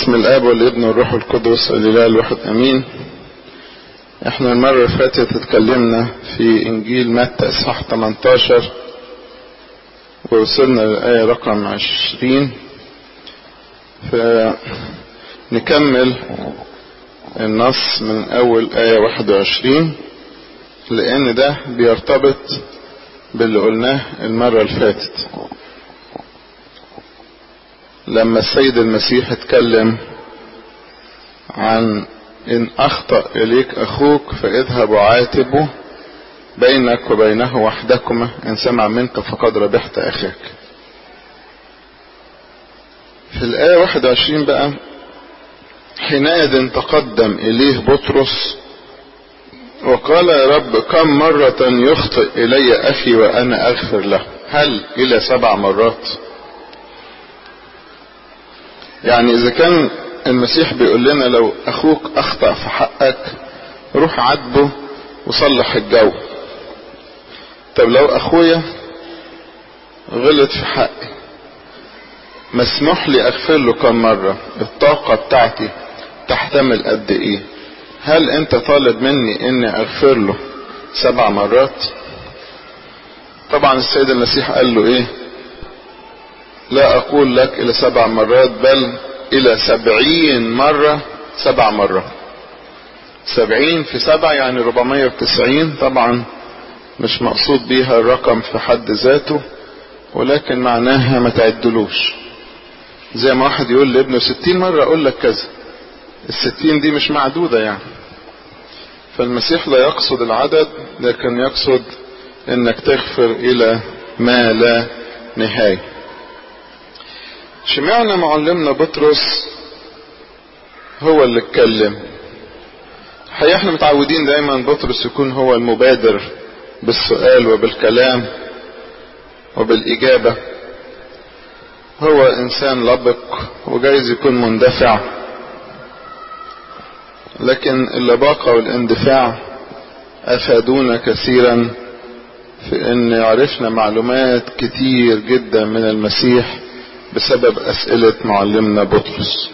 باسم الاب والابن والروح القدس الاله الواحد امين احنا المرة اللي فاتت اتكلمنا في انجيل متى اصحاح 18 ووصلنا للآية رقم 20 فنكمل النص من اول آية 21 لان ده بيرتبط باللي قلناه المرة اللي فاتت لما السيد المسيح اتكلم عن ان اخطأ اليك اخوك فاذهب وعاتبه بينك وبينه وحدكما ان سمع منك فقد ربحت اخاك في الآية 21 بقى حينئذ تقدم إليه بطرس وقال يا رب كم مرة يخطئ إلي أخي وأنا أغفر له هل إلى سبع مرات يعني إذا كان المسيح بيقول لنا لو أخوك أخطأ في حقك روح عاتبه وصلح الجو طب لو أخويا غلط في حقي مسموح لي أغفر له كم مرة الطاقة بتاعتي تحتمل قد إيه هل أنت طالب مني إني أغفر له سبع مرات طبعا السيد المسيح قال له إيه لا أقول لك إلى سبع مرات بل إلى سبعين مرة سبع مرات سبعين في سبع يعني ربعمية وتسعين طبعا مش مقصود بيها الرقم في حد ذاته ولكن معناها ما تعدلوش زي ما واحد يقول لابنه ستين مرة أقول لك كذا الستين دي مش معدودة يعني فالمسيح لا يقصد العدد لكن يقصد انك تغفر الى ما لا نهاية شمعنا معلمنا بطرس هو اللي اتكلم الحقيقة احنا متعودين دايما بطرس يكون هو المبادر بالسؤال وبالكلام وبالإجابة هو إنسان لبق وجايز يكون مندفع لكن اللباقة والاندفاع أفادونا كثيرا في أن عرفنا معلومات كتير جدا من المسيح بسبب أسئلة معلمنا بطرس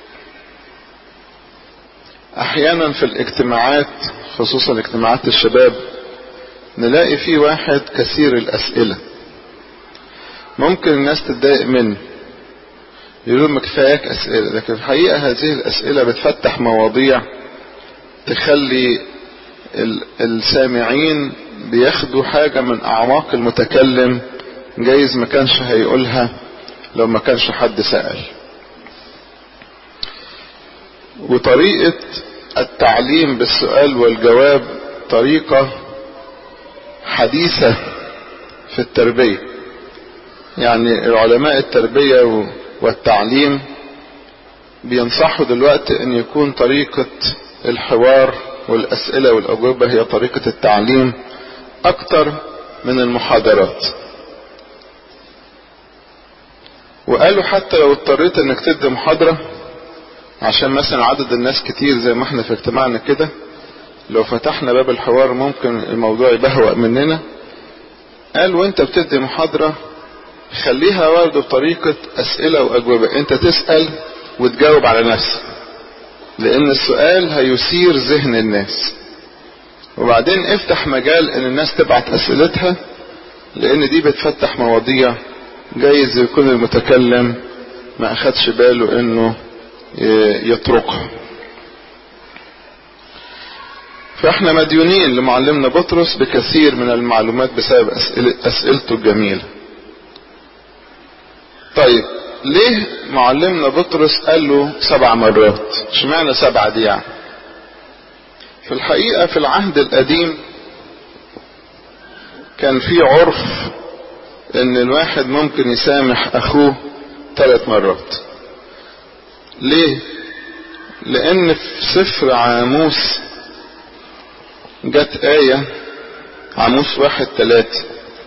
أحيانا في الاجتماعات خصوصا اجتماعات الشباب نلاقي في واحد كثير الأسئلة ممكن الناس تتضايق منه يقولوا ما كفاياك أسئلة لكن في الحقيقة هذه الأسئلة بتفتح مواضيع تخلي السامعين بياخدوا حاجة من أعماق المتكلم جايز ما كانش هيقولها لو ما كانش حد سأل وطريقة التعليم بالسؤال والجواب طريقة حديثة في التربية يعني علماء التربية والتعليم بينصحوا دلوقتي ان يكون طريقة الحوار والاسئلة والاجوبة هي طريقة التعليم اكتر من المحاضرات وقالوا حتى لو اضطريت انك تدي محاضرة عشان مثلا عدد الناس كتير زي ما احنا في اجتماعنا كده لو فتحنا باب الحوار ممكن الموضوع يبهوأ مننا قال وانت بتدي محاضرة خليها برضه بطريقة اسئلة واجوبة انت تسأل وتجاوب على نفسك لان السؤال هيثير ذهن الناس وبعدين افتح مجال ان الناس تبعت اسئلتها لان دي بتفتح مواضيع جايز يكون المتكلم ما اخدش باله انه يطرقها فاحنا مديونين لمعلمنا بطرس بكثير من المعلومات بسبب أسئلة اسئلته الجميلة طيب ليه معلمنا بطرس قال له سبع مرات اشمعنى سبعة دي يعني في الحقيقة في العهد القديم كان في عرف ان الواحد ممكن يسامح اخوه ثلاث مرات ليه لان في سفر عاموس جت آية عاموس واحد ثلاثة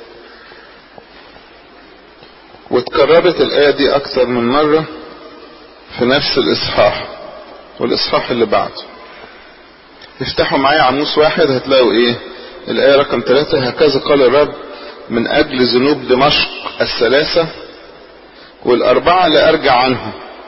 واتكررت الآية دي أكثر من مرة في نفس الإصحاح والإصحاح اللي بعده افتحوا معايا عاموس واحد هتلاقوا إيه الآية رقم ثلاثة هكذا قال الرب من أجل ذنوب دمشق الثلاثة والأربعة لا أرجع عنهم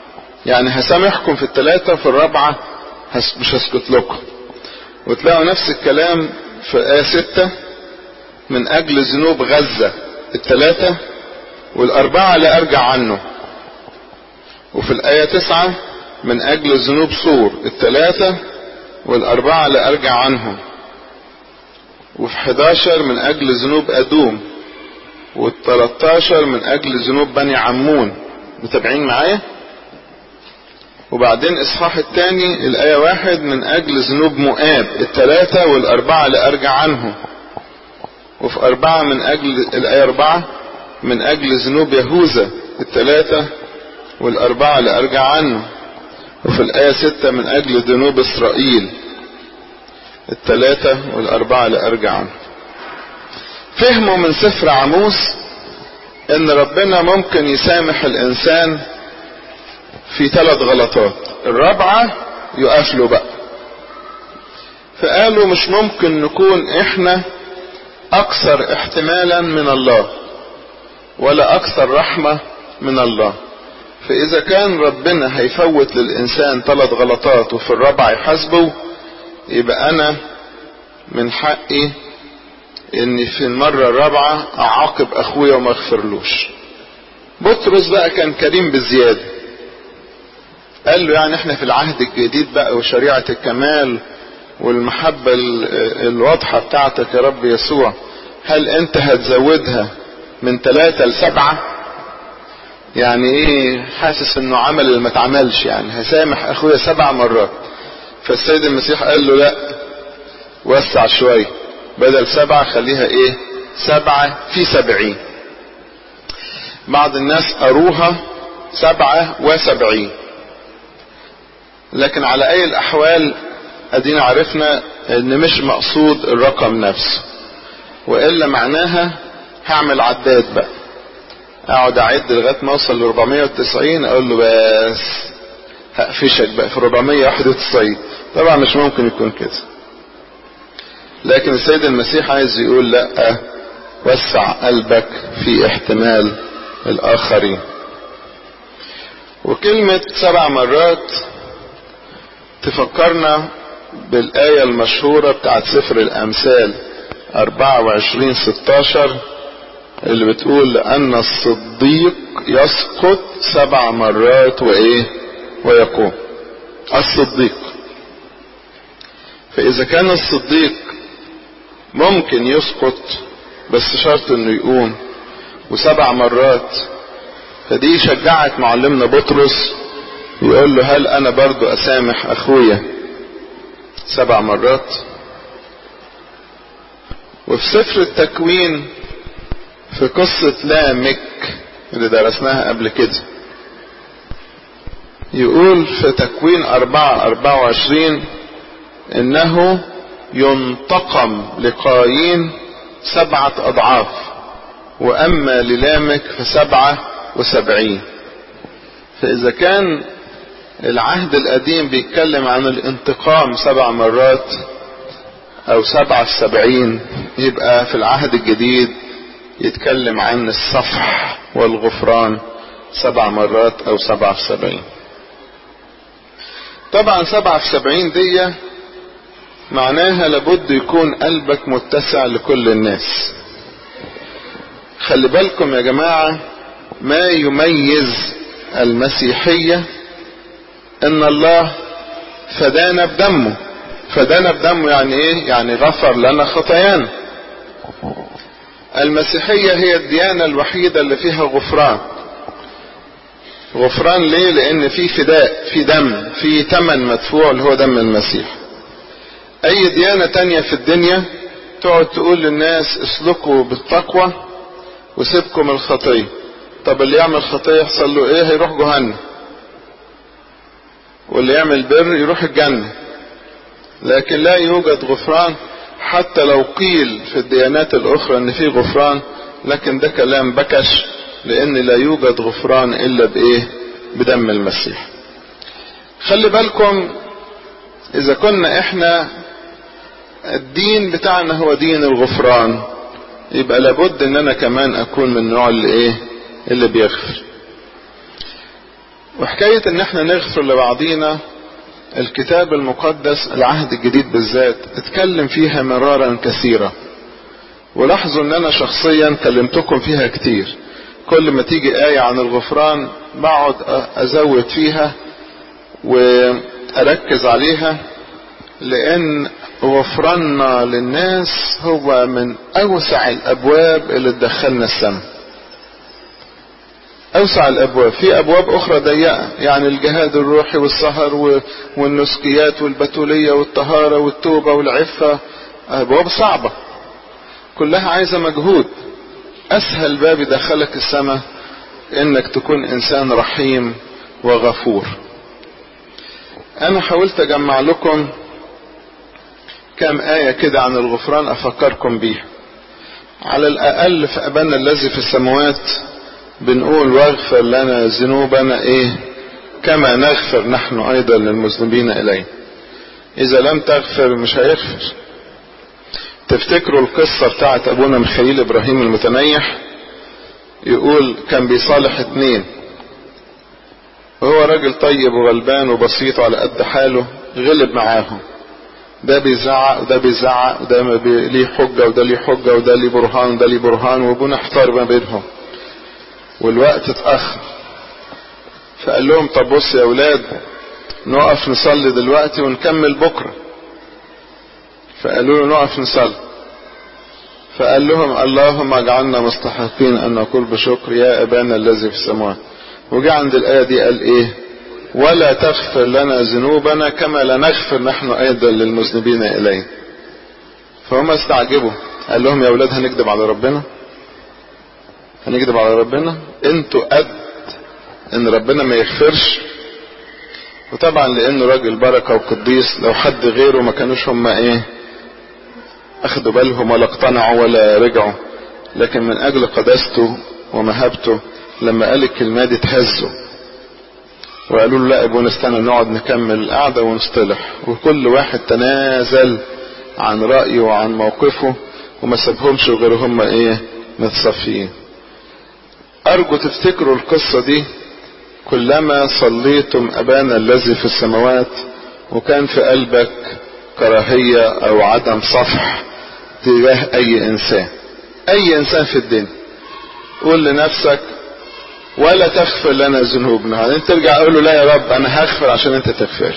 يعني هسامحكم في الثلاثة وفي الرابعة هس مش هسكت لكم وتلاقوا نفس الكلام في آية ستة من أجل ذنوب غزة الثلاثة والأربعة لا أرجع عنه وفي الآية تسعة من أجل ذنوب صور الثلاثة والأربعة لا أرجع عنهم وفي 11 من أجل ذنوب أدوم وال13 من أجل ذنوب بني عمون متابعين معايا وبعدين إصحاح الثاني الآية واحد من أجل ذنوب مؤاب الثلاثة والأربعة لا أرجع عنهم وفي أربعة من أجل الآية أربعة من أجل ذنوب يهوذا الثلاثة والأربعة لا أرجع عنه وفي الآية ستة من أجل ذنوب إسرائيل الثلاثة والأربعة لا أرجع عنه فهموا من سفر عموس ان ربنا ممكن يسامح الانسان في ثلاث غلطات الرابعة يقف له بقى فقالوا مش ممكن نكون احنا اكثر احتمالا من الله ولا اكثر رحمة من الله فاذا كان ربنا هيفوت للانسان ثلاث غلطات وفي الرابعة يحاسبه يبقى انا من حقي اني في المرة الرابعة اعاقب اخويا وما اغفرلوش بطرس بقى كان كريم بزيادة قال له يعني احنا في العهد الجديد بقى وشريعة الكمال والمحبة الواضحة بتاعتك يا رب يسوع هل انت هتزودها من ثلاثة لسبعة يعني ايه حاسس انه عمل اللي ما اتعملش يعني هسامح اخويا سبع مرات فالسيد المسيح قال له لا وسع شويه بدل سبعة خليها ايه سبعة في سبعين بعض الناس قروها سبعة وسبعين لكن على اي الاحوال ادينا عرفنا ان مش مقصود الرقم نفسه والا معناها هعمل عداد بقى اقعد اعد لغايه ما اوصل ل 490 اقول له بس هقفشك بقى في 491 طبعا مش ممكن يكون كده لكن السيد المسيح عايز يقول لا وسع قلبك في احتمال الاخرين وكلمة سبع مرات تفكرنا بالآية المشهورة بتاعت سفر الأمثال 24 16 اللي بتقول لأن الصديق يسقط سبع مرات وإيه ويقوم الصديق فإذا كان الصديق ممكن يسقط بس شرط انه يقوم وسبع مرات فدي شجعت معلمنا بطرس يقول له هل انا برضو اسامح اخويا سبع مرات وفي سفر التكوين في قصة لامك اللي درسناها قبل كده يقول في تكوين أربعة أربعة وعشرين إنه ينتقم لقايين سبعة أضعاف وأما للامك فسبعة وسبعين فإذا كان العهد القديم بيتكلم عن الانتقام سبع مرات أو سبعة في سبعين يبقى في العهد الجديد يتكلم عن الصفح والغفران سبع مرات أو سبعة في سبعين طبعا سبعة في سبعين دي معناها لابد يكون قلبك متسع لكل الناس خلي بالكم يا جماعة ما يميز المسيحية ان الله فدانا بدمه فدانا بدمه يعني ايه يعني غفر لنا خطايانا المسيحية هي الديانة الوحيدة اللي فيها غفران غفران ليه لان في فداء في دم في تمن مدفوع اللي هو دم المسيح اي ديانة تانية في الدنيا تقعد تقول للناس اسلكوا بالتقوى وسيبكم الخطية طب اللي يعمل خطية يحصل له ايه هيروح جهنم واللي يعمل بر يروح الجنة لكن لا يوجد غفران حتى لو قيل في الديانات الاخرى ان في غفران لكن ده كلام بكش لان لا يوجد غفران الا بايه بدم المسيح خلي بالكم اذا كنا احنا الدين بتاعنا هو دين الغفران يبقى لابد ان انا كمان اكون من النوع اللي ايه اللي بيغفر وحكاية ان احنا نغفر لبعضينا الكتاب المقدس العهد الجديد بالذات اتكلم فيها مرارا كثيرة ولاحظوا ان انا شخصيا كلمتكم فيها كتير كل ما تيجي آية عن الغفران بقعد ازود فيها واركز عليها لان غفراننا للناس هو من اوسع الابواب اللي تدخلنا السماء اوسع الابواب في ابواب اخرى ضيقه يعني الجهاد الروحي والسهر والنسكيات والبتوليه والطهاره والتوبه والعفه ابواب صعبه كلها عايزه مجهود اسهل باب يدخلك السماء انك تكون انسان رحيم وغفور انا حاولت اجمع لكم كام آية كده عن الغفران أفكركم بيها على الأقل في أبانا الذي في السماوات بنقول واغفر لنا ذنوبنا إيه كما نغفر نحن أيضا للمذنبين إليه إذا لم تغفر مش هيغفر تفتكروا القصة بتاعت أبونا ميخائيل إبراهيم المتنيح يقول كان بيصالح اتنين وهو راجل طيب وغلبان وبسيط على قد حاله غلب معاهم ده بيزعق وده بيزعق وده ليه حجة وده ليه حجة وده ليه برهان وده ليه برهان وابونا احتار ما بينهم والوقت اتأخر فقال لهم طب بص يا اولاد نقف نصلي دلوقتي ونكمل بكرة فقالوا له نقف نصلي فقال لهم اللهم اجعلنا مستحقين ان نقول بشكر يا ابانا الذي في السماوات وجاء عند الايه دي قال ايه ولا تغفر لنا ذنوبنا كما لا نغفر نحن ايضا للمذنبين اليه فهم استعجبوا قال لهم يا اولاد هنكذب على ربنا هنكذب على ربنا انتوا قد ان ربنا ما يغفرش وطبعا لانه راجل بركه وقديس لو حد غيره ما كانوش هم ايه اخدوا بالهم ولا اقتنعوا ولا رجعوا لكن من اجل قداسته ومهابته لما قال الكلمه دي اتهزوا وقالوا له لا ابونا استنى نقعد نكمل القعده ونصطلح وكل واحد تنازل عن رايه وعن موقفه وما سابهمش غير هم ايه متصفيين ارجو تفتكروا القصه دي كلما صليتم ابانا الذي في السماوات وكان في قلبك كراهيه او عدم صفح تجاه اي انسان اي انسان في الدنيا قول لنفسك ولا تغفر لنا ذنوبنا بعدين ترجع اقول له لا يا رب انا هغفر عشان انت تغفر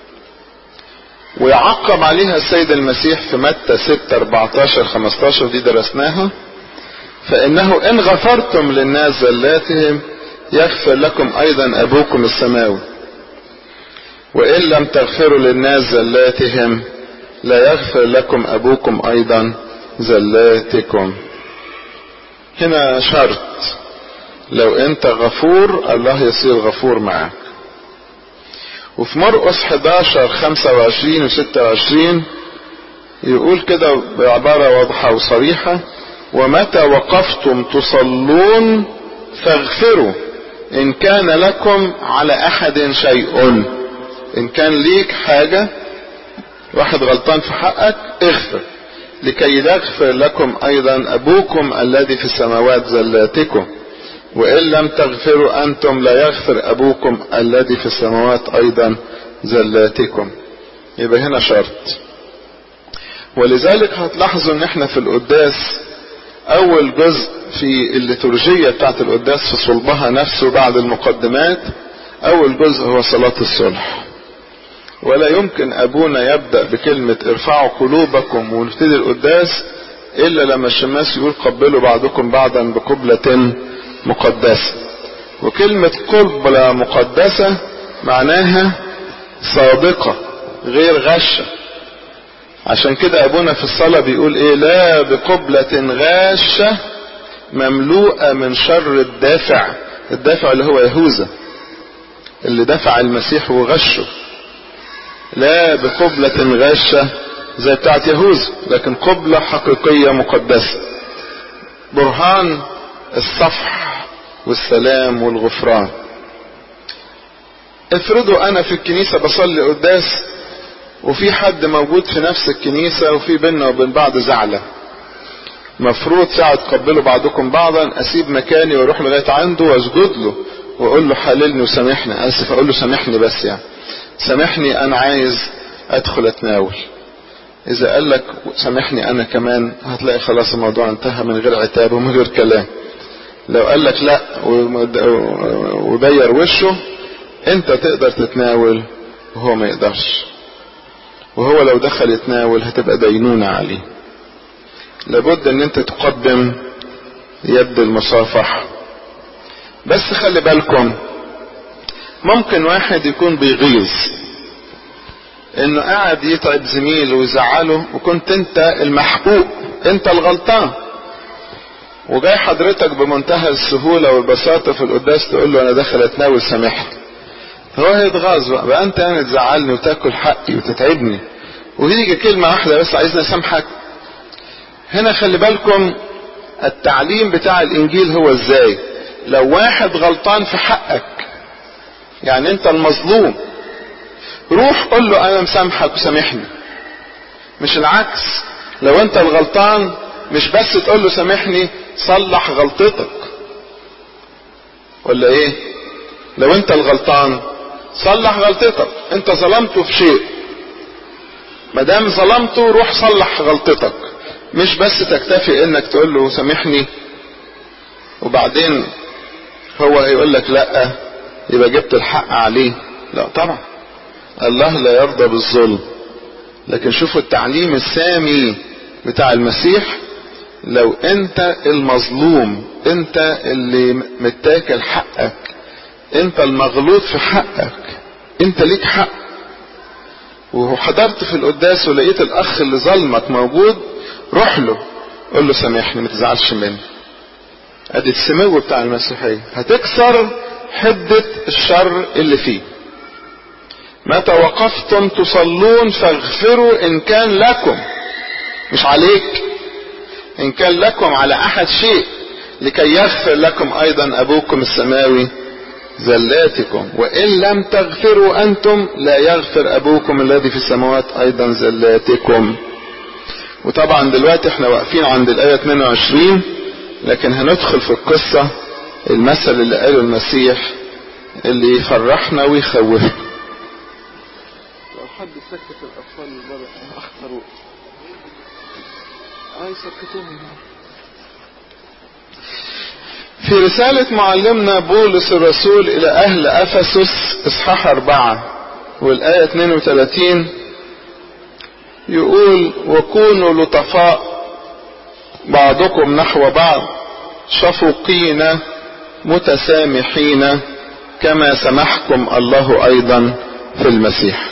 ويعقب عليها السيد المسيح في متى 6 14 15 دي درسناها فانه ان غفرتم للناس زلاتهم يغفر لكم ايضا ابوكم السماوي وان لم تغفروا للناس زلاتهم لا يغفر لكم ابوكم ايضا زلاتكم هنا شرط لو انت غفور الله يصير غفور معك وفي مرقس 11 25 و 26 يقول كده بعبارة واضحة وصريحة ومتى وقفتم تصلون فاغفروا ان كان لكم على احد شيء ان كان ليك حاجة واحد غلطان في حقك اغفر لكي يغفر لكم ايضا ابوكم الذي في السماوات زلاتكم وان لم تغفروا انتم لا يغفر ابوكم الذي في السماوات ايضا زلاتكم يبقى هنا شرط ولذلك هتلاحظوا ان احنا في القداس اول جزء في الليتورجية بتاعت القداس في صلبها نفسه بعد المقدمات اول جزء هو صلاة الصلح ولا يمكن ابونا يبدأ بكلمة ارفعوا قلوبكم ونبتدي القداس الا لما الشماس يقول قبلوا بعضكم بعضا بقبلة مقدسة وكلمة قبلة مقدسة معناها صادقة غير غشة عشان كده ابونا في الصلاة بيقول ايه لا بقبلة غاشة مملوءة من شر الدافع الدافع اللي هو يهوذا اللي دفع المسيح وغشه لا بقبلة غاشة زي بتاعت يهوذا لكن قبلة حقيقية مقدسة برهان الصفح والسلام والغفران افرضوا انا في الكنيسة بصلي قداس وفي حد موجود في نفس الكنيسة وفي بيننا وبين بعض زعلة مفروض ساعة تقبلوا بعضكم بعضا اسيب مكاني واروح لغاية عنده واسجد له واقول له حللني وسامحني اسف اقول له سامحني بس يعني سامحني انا عايز ادخل اتناول اذا قال لك سامحني انا كمان هتلاقي خلاص الموضوع انتهى من غير عتاب ومن غير كلام لو قال لك لا وبير وشه انت تقدر تتناول وهو ما يقدرش وهو لو دخل يتناول هتبقى دينونة عليه لابد ان انت تقدم يد المصافح بس خلي بالكم ممكن واحد يكون بيغيظ انه قاعد يتعب زميله ويزعله وكنت انت المحقوق انت الغلطان وجاي حضرتك بمنتهى السهولة والبساطة في القداس تقول له انا داخل اتناول سامحني هو هيتغاظ بقى, بقى انت يعني تزعلني وتاكل حقي وتتعبني ويجي كلمة واحدة بس عايزني اسامحك هنا خلي بالكم التعليم بتاع الانجيل هو ازاي لو واحد غلطان في حقك يعني انت المظلوم روح قول له انا مسامحك وسامحني مش العكس لو انت الغلطان مش بس تقول له سامحني صلح غلطتك ولا ايه لو انت الغلطان صلح غلطتك انت ظلمته في شيء مادام ظلمته روح صلح غلطتك مش بس تكتفي انك تقول له سامحني وبعدين هو هيقول لك لا يبقى جبت الحق عليه لا طبعا الله لا يرضى بالظلم لكن شوفوا التعليم السامي بتاع المسيح لو انت المظلوم انت اللي متاكل حقك انت المغلوط في حقك انت ليك حق وحضرت في القداس ولقيت الاخ اللي ظلمك موجود روح له قول له سامحني ما تزعلش مني ادي السمو بتاع المسيحيه هتكسر حده الشر اللي فيه متى وقفتم تصلون فاغفروا ان كان لكم مش عليك ان كان لكم على احد شيء لكي يغفر لكم ايضا ابوكم السماوي زلاتكم وان لم تغفروا انتم لا يغفر ابوكم الذي في السماوات ايضا زلاتكم وطبعا دلوقتي احنا واقفين عند الايه 22 لكن هندخل في القصه المثل اللي قاله المسيح اللي يفرحنا ويخوفنا لو حد سكت الاطفال البابا اخطروا اه يسكتوهم في رسالة معلمنا بولس الرسول إلى أهل أفسس إصحاح أربعة والآية 32 يقول وكونوا لطفاء بعضكم نحو بعض شفوقين متسامحين كما سمحكم الله أيضا في المسيح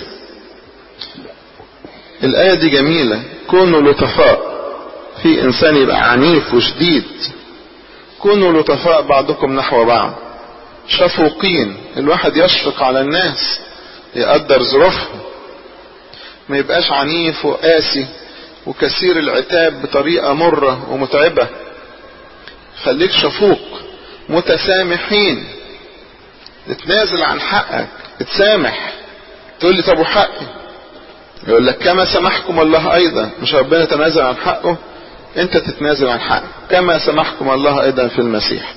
الآية دي جميلة كونوا لطفاء في إنسان يبقى عنيف وشديد كونوا لطفاء بعضكم نحو بعض شفوقين الواحد يشفق على الناس يقدر ظروفهم ما يبقاش عنيف وقاسي وكثير العتاب بطريقة مرة ومتعبة خليك شفوق متسامحين اتنازل عن حقك اتسامح تقول لي طب وحقي يقول لك كما سمحكم الله ايضا مش ربنا تنازل عن حقه انت تتنازل عن حقك كما سمحكم الله ايضا في المسيح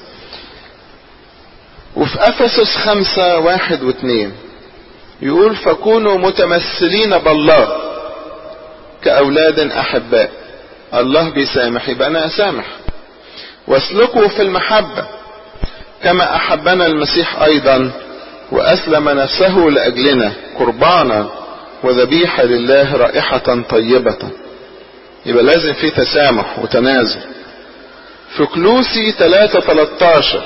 وفي افسس خمسة واحد واثنين يقول فكونوا متمثلين بالله كأولاد أحباء الله بيسامح يبقى أنا أسامح واسلكوا في المحبة كما أحبنا المسيح أيضا وأسلم نفسه لأجلنا قربانا وذبيحة لله رائحة طيبة يبقى لازم في تسامح وتنازل في كلوسي 3 13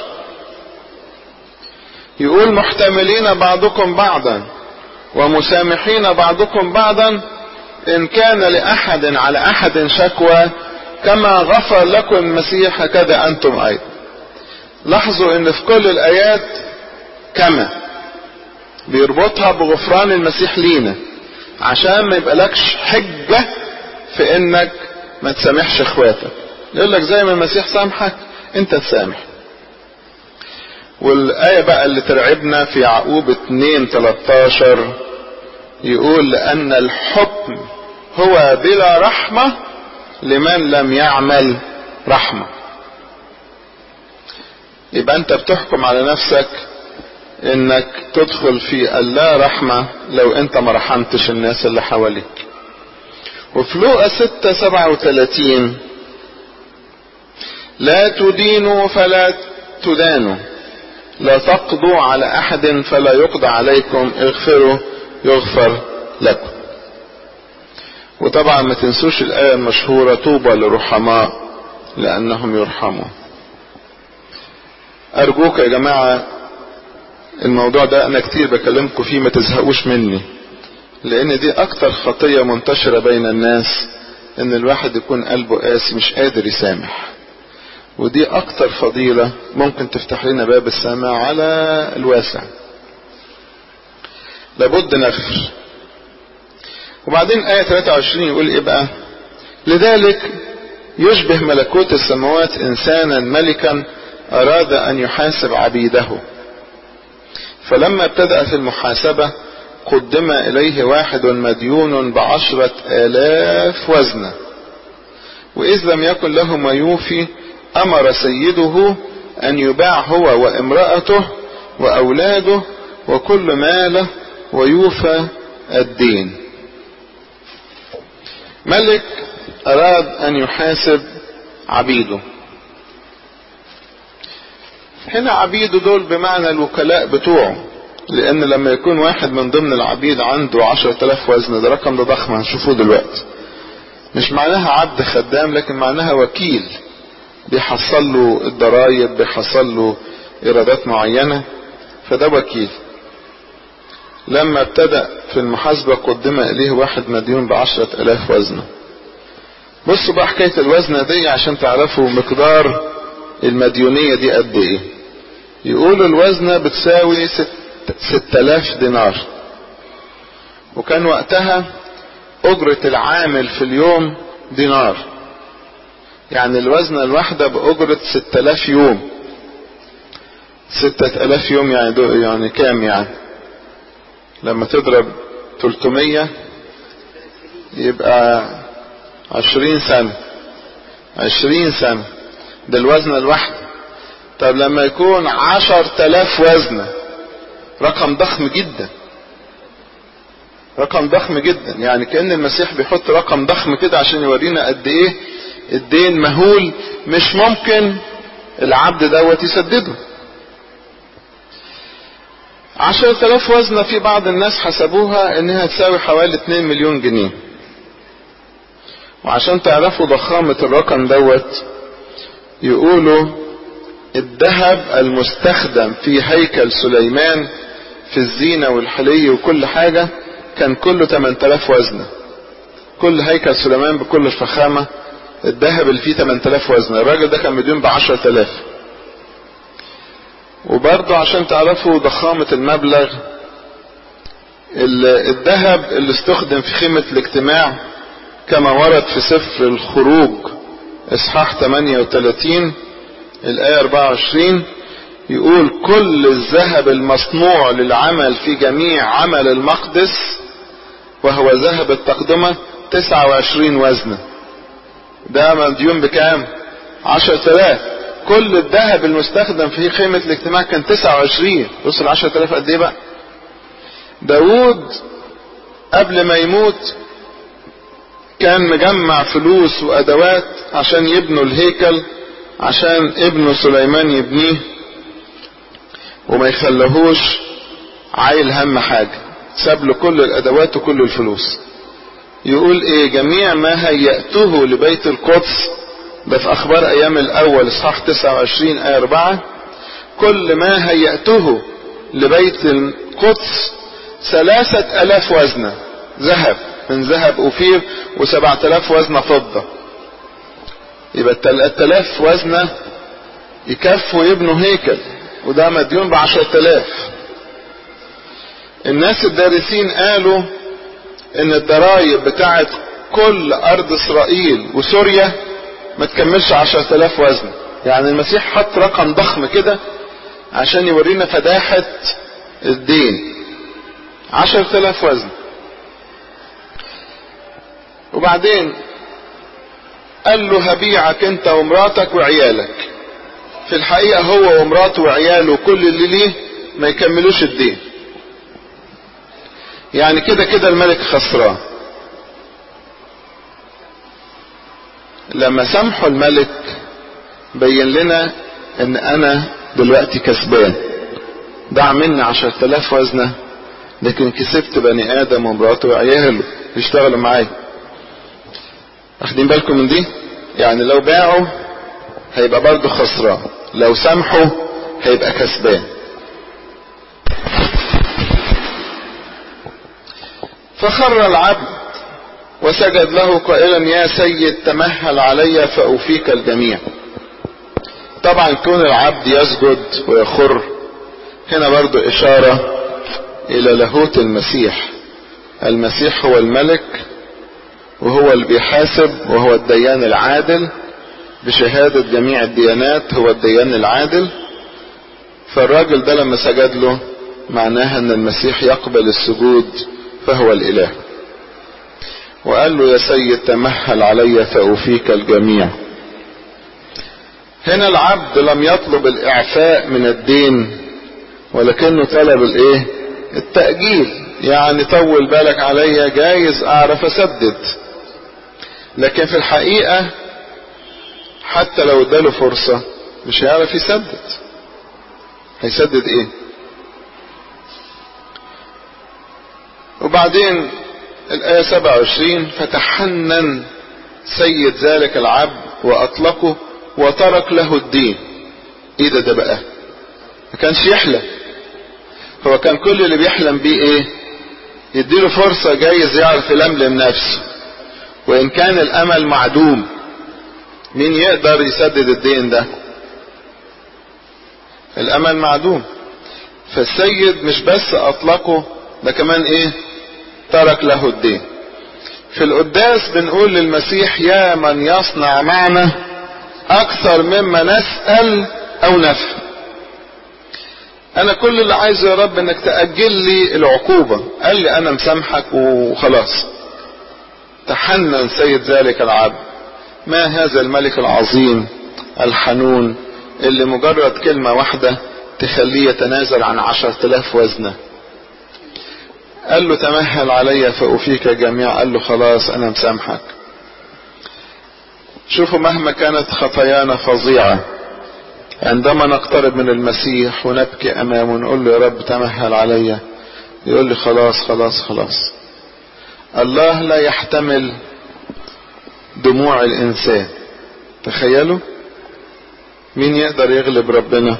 يقول محتملين بعضكم بعضا ومسامحين بعضكم بعضا ان كان لاحد على احد شكوى كما غفر لكم المسيح هكذا انتم ايضا لاحظوا ان في كل الايات كما بيربطها بغفران المسيح لينا عشان ما يبقالكش حجة في انك ما تسامحش اخواتك يقول لك زي ما المسيح سامحك انت تسامح والآية بقى اللي ترعبنا في يعقوب 2 13 يقول لأن الحكم هو بلا رحمة لمن لم يعمل رحمة يبقى أنت بتحكم على نفسك انك تدخل في اللا رحمة لو انت ما رحمتش الناس اللي حواليك وفي لوقا 6 37 لا تدينوا فلا تدانوا لا تقضوا على احد فلا يقضى عليكم اغفروا يغفر لكم وطبعا ما تنسوش الآية المشهورة طوبى للرحماء لأنهم يرحمون أرجوك يا جماعة الموضوع ده أنا كتير بكلمكم فيه ما تزهقوش مني لأن دي أكتر خطية منتشرة بين الناس إن الواحد يكون قلبه قاسي مش قادر يسامح ودي أكتر فضيلة ممكن تفتح لنا باب السماء على الواسع لابد نغفر وبعدين آية 23 يقول إيه بقى لذلك يشبه ملكوت السماوات إنسانا ملكا أراد أن يحاسب عبيده فلما ابتدأ في المحاسبة قدم إليه واحد مديون بعشرة آلاف وزنة وإذ لم يكن له ما يوفي أمر سيده أن يباع هو وامرأته وأولاده وكل ماله ويوفى الدين ملك أراد أن يحاسب عبيده هنا عبيده دول بمعنى الوكلاء بتوعه لأن لما يكون واحد من ضمن العبيد عنده عشرة آلاف وزن ده رقم ده ضخم هنشوفوه دلوقتي مش معناها عبد خدام لكن معناها وكيل بيحصل له الضرايب بيحصل له إيرادات معينة فده وكيل لما ابتدأ في المحاسبة قدم إليه واحد مديون بعشرة ألاف وزنة بصوا بقى حكاية الوزنة دي عشان تعرفوا مقدار المديونية دي قد إيه يقول الوزنة بتساوي ست, ست ألاف دينار وكان وقتها أجرة العامل في اليوم دينار يعني الوزنة الواحدة بأجرة ست ألاف يوم ستة ألاف يوم يعني دو يعني كام يعني لما تضرب 300 يبقى عشرين سنة عشرين سنة ده الوزنة الواحدة طب لما يكون عشر تلاف وزنة رقم ضخم جدا رقم ضخم جدا يعني كأن المسيح بيحط رقم ضخم كده عشان يورينا قد ايه الدين مهول مش ممكن العبد دوت يسدده عشرة آلاف وزنة في بعض الناس حسبوها انها تساوي حوالي 2 مليون جنيه وعشان تعرفوا ضخامة الرقم دوت يقولوا الذهب المستخدم في هيكل سليمان في الزينة والحلي وكل حاجة كان كله 8000 وزنة كل هيكل سليمان بكل الفخامة الذهب اللي فيه 8000 وزنة الراجل ده كان مديون ب 10000 وبرضه عشان تعرفوا ضخامة المبلغ الذهب اللي استخدم في خيمة الاجتماع كما ورد في سفر الخروج اصحاح 38 الآية 24 يقول كل الذهب المصنوع للعمل في جميع عمل المقدس وهو ذهب التقدمة 29 وزنة ده مديون بكام 10000 كل الذهب المستخدم في خيمة الاجتماع كان 29 بص ال 10000 قد ايه بقى داوود قبل ما يموت كان مجمع فلوس وادوات عشان يبنوا الهيكل عشان ابنه سليمان يبنيه وما يخلهوش عايل هم حاجة ساب له كل الادوات وكل الفلوس يقول ايه جميع ما هيأته لبيت القدس ده في اخبار ايام الاول اصحاح 29 ايه 4 كل ما هيأته لبيت القدس ثلاثة الاف وزنة ذهب من ذهب أوفير وسبعة آلاف وزنة فضة يبقى التلات آلاف وزنة يكفوا يبنوا هيكل وده مديون بعشرة آلاف الناس الدارسين قالوا ان الضرايب بتاعت كل ارض اسرائيل وسوريا ما تكملش عشرة آلاف وزنة يعني المسيح حط رقم ضخم كده عشان يورينا فداحة الدين عشرة آلاف وزنة وبعدين قال له هبيعك انت ومراتك وعيالك في الحقيقة هو ومراته وعياله كل اللي ليه ما يكملوش الدين يعني كده كده الملك خسران لما سامحوا الملك بين لنا ان انا دلوقتي كسبان دع مني عشر تلاف وزنة لكن كسبت بني ادم ومراته وعياله يشتغلوا معايا واخدين بالكم من دي يعني لو باعوا هيبقى برضه خسران لو سامحوا هيبقى كسبان فخر العبد وسجد له قائلا يا سيد تمهل علي فأوفيك الجميع طبعا كون العبد يسجد ويخر هنا برضو إشارة إلى لاهوت المسيح المسيح هو الملك وهو اللي بيحاسب وهو الديان العادل بشهادة جميع الديانات هو الديان العادل فالراجل ده لما سجد له معناها ان المسيح يقبل السجود فهو الاله وقال له يا سيد تمهل علي فأوفيك الجميع هنا العبد لم يطلب الإعفاء من الدين ولكنه طلب الايه التأجيل يعني طول بالك عليا جايز اعرف اسدد لكن في الحقيقة حتى لو اداله فرصة مش هيعرف يسدد هيسدد ايه وبعدين الآية 27 فتحنن سيد ذلك العبد وأطلقه وترك له الدين ايه ده ده بقى ما كانش يحلم هو كان كل اللي بيحلم بيه ايه يديله فرصة جايز يعرف يلملم نفسه وان كان الامل معدوم مين يقدر يسدد الدين ده الامل معدوم فالسيد مش بس اطلقه ده كمان ايه ترك له الدين في القداس بنقول للمسيح يا من يصنع معنا اكثر مما نسأل او نفهم انا كل اللي عايزه يا رب انك تأجل لي العقوبة قال لي انا مسامحك وخلاص تحنن سيد ذلك العبد ما هذا الملك العظيم الحنون اللي مجرد كلمة واحدة تخليه يتنازل عن عشر تلاف وزنه قال له تمهل علي فأوفيك جميع قال له خلاص أنا مسامحك شوفوا مهما كانت خطايانا فظيعة عندما نقترب من المسيح ونبكي أمامه ونقول له يا رب تمهل علي يقول لي خلاص خلاص خلاص الله لا يحتمل دموع الإنسان تخيلوا مين يقدر يغلب ربنا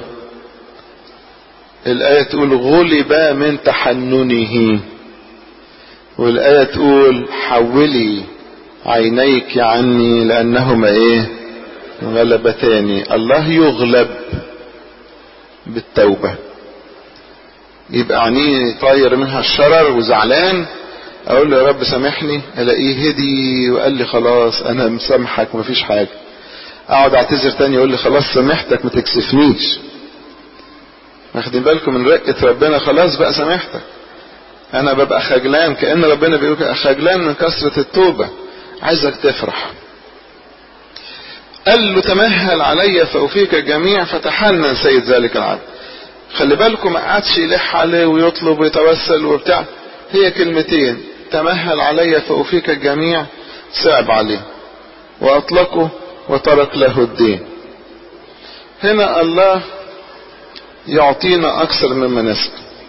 الآية تقول غلب من تحننه والآية تقول حولي عينيك عني لأنهما إيه غلبتاني الله يغلب بالتوبة يبقى عينيه طاير منها الشرر وزعلان اقول له يا رب سامحني الاقيه هدي وقال لي خلاص انا مسامحك مفيش حاجة اقعد اعتذر تاني يقول لي خلاص سامحتك ما تكسفنيش واخدين بالكم من رقة ربنا خلاص بقى سامحتك انا ببقى خجلان كأن ربنا بيقول خجلان من كثرة التوبة عايزك تفرح قال له تمهل علي فأوفيك الجميع فتحنن سيد ذلك العبد خلي بالكم ما قعدش يلح عليه ويطلب ويتوسل وبتاع هي كلمتين تمهل علي فأوفيك الجميع صعب عليه وأطلقه وترك له الدين هنا الله يعطينا أكثر مما نسأل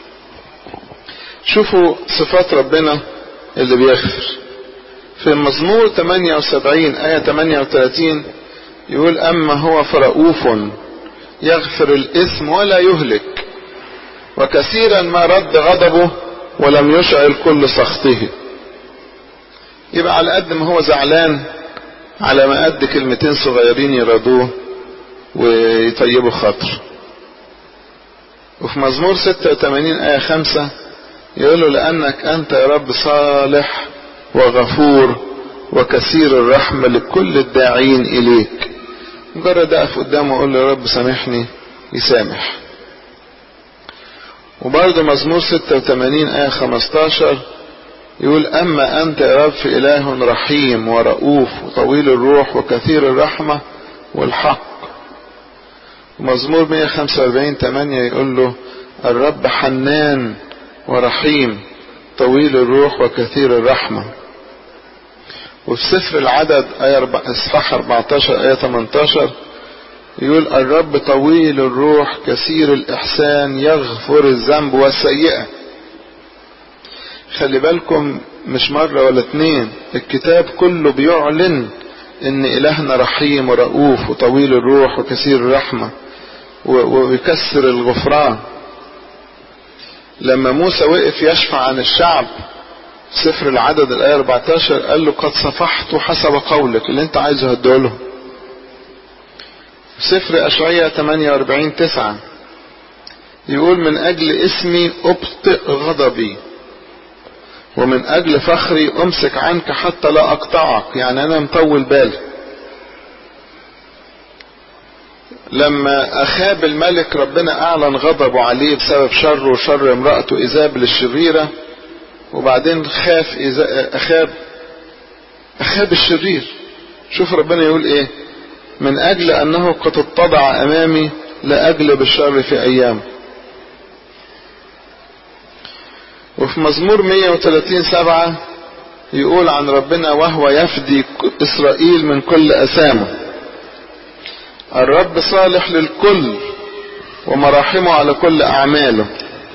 شوفوا صفات ربنا اللي بيغفر في المزمور 78 آية 38 يقول أما هو فرؤوف يغفر الإثم ولا يهلك وكثيرا ما رد غضبه ولم يشعل كل سخطه يبقى على قد ما هو زعلان على ما قد كلمتين صغيرين يرضوه ويطيبوا خاطر وفي مزمور 86 آية 5 يقول له لأنك أنت يا رب صالح وغفور وكثير الرحمة لكل الداعين إليك مجرد أقف قدامه وأقول له يا رب سامحني يسامح وبرضه مزمور 86 آية 15 يقول أما أنت يا رب في إله رحيم ورؤوف وطويل الروح وكثير الرحمة والحق ومزمور 145 8 يقول له الرب حنان ورحيم طويل الروح وكثير الرحمة وفي سفر العدد آية إصحاح 14 آية 18 يقول الرب طويل الروح كثير الإحسان يغفر الذنب والسيئة خلي بالكم مش مرة ولا اتنين الكتاب كله بيعلن ان الهنا رحيم ورؤوف وطويل الروح وكثير الرحمة ويكسر الغفران لما موسى وقف يشفع عن الشعب سفر العدد الآية 14 قال له قد صفحت حسب قولك اللي انت عايزه هدوله سفر أشعية 48 9 يقول من أجل اسمي أبطئ غضبي ومن أجل فخري أمسك عنك حتى لا أقطعك يعني أنا مطول بالي لما أخاب الملك ربنا أعلن غضبه عليه بسبب شره وشر امرأته إيزابل الشريرة وبعدين خاف أخاب أخاب الشرير شوف ربنا يقول إيه من أجل أنه قد اتضع أمامي لأجلب الشر في أيامه وفي مزمور 130 سبعة يقول عن ربنا وهو يفدي إسرائيل من كل أسامه الرب صالح للكل ومراحمه على كل أعماله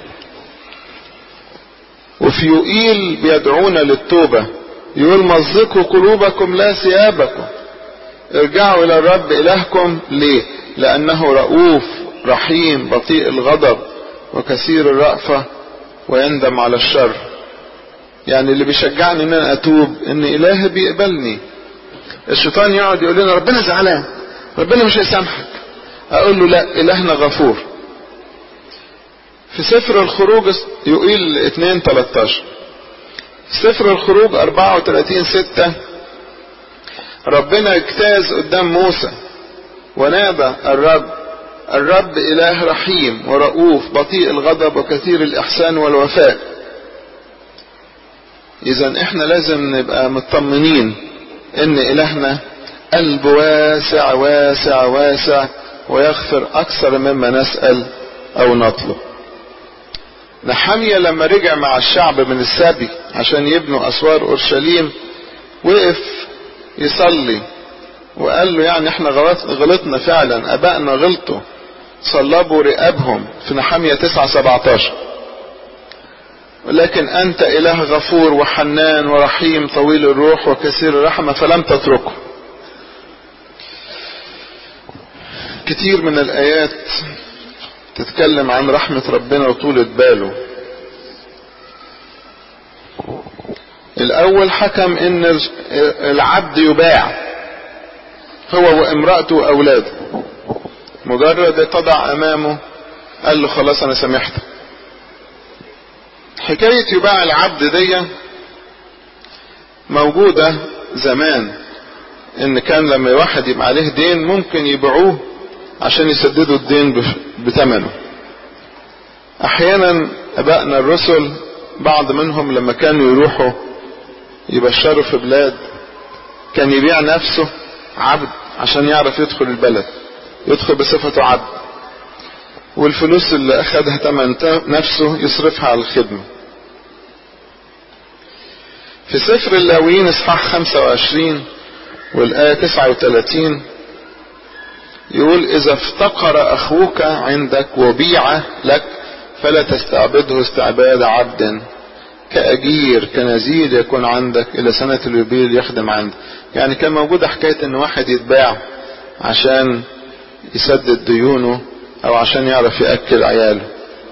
وفي يوئيل بيدعونا للتوبة يقول مزقوا قلوبكم لا ثيابكم ارجعوا إلى الرب إلهكم ليه لأنه رؤوف رحيم بطيء الغضب وكثير الرأفة ويندم على الشر يعني اللي بيشجعني ان انا اتوب ان الهي بيقبلني الشيطان يقعد يقول لنا ربنا زعلان ربنا مش هيسامحك اقول له لا الهنا غفور في سفر الخروج يقيل 2 13 سفر الخروج 34 6 ربنا اجتاز قدام موسى ونادى الرب الرب إله رحيم ورؤوف بطيء الغضب وكثير الإحسان والوفاء إذا إحنا لازم نبقى مطمنين إن إلهنا قلب واسع واسع واسع ويغفر أكثر مما نسأل أو نطلب نحمية لما رجع مع الشعب من السبي عشان يبنوا أسوار أورشليم وقف يصلي وقال له يعني احنا غلطنا فعلا ابائنا غلطوا صلبوا رقابهم في نحمية 9 17 ولكن انت اله غفور وحنان ورحيم طويل الروح وكثير الرحمة فلم تتركه كتير من الايات تتكلم عن رحمة ربنا وطولة باله الاول حكم ان العبد يباع هو وامرأته واولاده مجرد تضع امامه قال له خلاص انا سامحتك حكاية يباع العبد دي موجودة زمان ان كان لما واحد يبقى عليه دين ممكن يبيعوه عشان يسددوا الدين بثمنه احيانا ابائنا الرسل بعض منهم لما كانوا يروحوا يبشروا في بلاد كان يبيع نفسه عبد عشان يعرف يدخل البلد يدخل بصفته عبد والفلوس اللي اخدها تمن نفسه يصرفها على الخدمة في سفر اللاويين اصحاح 25 والآية 39 يقول إذا افتقر أخوك عندك وبيع لك فلا تستعبده استعباد عبد كأجير كنزيل يكون عندك إلى سنة اليوبيل يخدم عندك يعني كان موجودة حكاية إن واحد يتباع عشان يسدد ديونه أو عشان يعرف يأكل عياله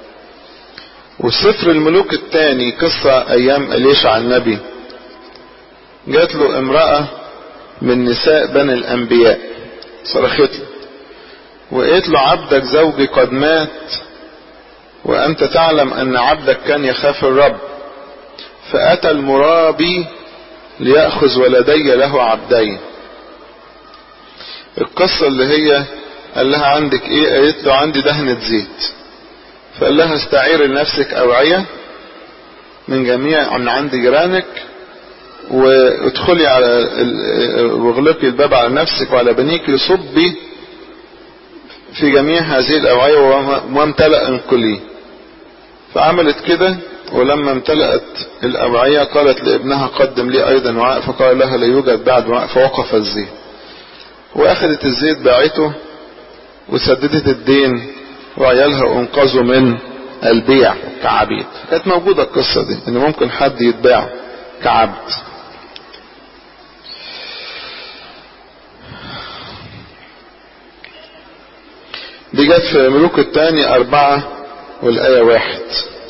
وسفر الملوك الثاني قصة أيام أليشع النبي جات له امرأة من نساء بني الأنبياء صرخت له وقالت له عبدك زوجي قد مات وأنت تعلم أن عبدك كان يخاف الرب فأتى المرابي ليأخذ ولدي له عبدين القصة اللي هي قال لها عندك ايه قالت له عندي دهنة زيت فقال لها استعير لنفسك اوعية من جميع من عند جيرانك وادخلي على واغلقي الباب على نفسك وعلى بنيك لصبي في جميع هذه الاوعية وامتلأ انقلي فعملت كده ولما امتلأت الأوعية قالت لابنها قدم لي أيضا وعاء فقال لها لا يوجد بعد وعاء فوقف الزيت وأخذت الزيت باعته وسددت الدين وعيالها انقذوا من البيع كعبيد كانت موجودة القصة دي ان ممكن حد يتباع كعبد دي جت في ملوك الثاني أربعة والآية واحد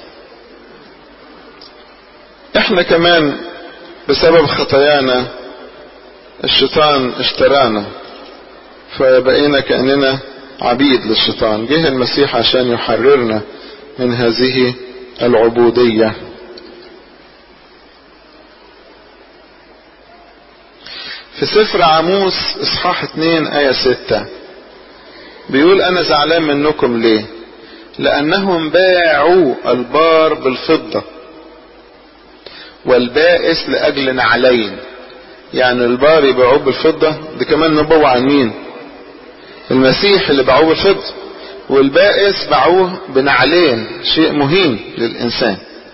احنا كمان بسبب خطايانا الشيطان اشترانا فبقينا كأننا عبيد للشيطان جه المسيح عشان يحررنا من هذه العبودية في سفر عاموس اصحاح 2 آية 6 بيقول أنا زعلان منكم ليه لأنهم باعوا البار بالفضة والبائس لأجل نعلين يعني البار يبيعوه بالفضة دي كمان نبوة عن مين المسيح اللي باعوه بالفضة والبائس باعوه بنعلين شيء مهين للإنسان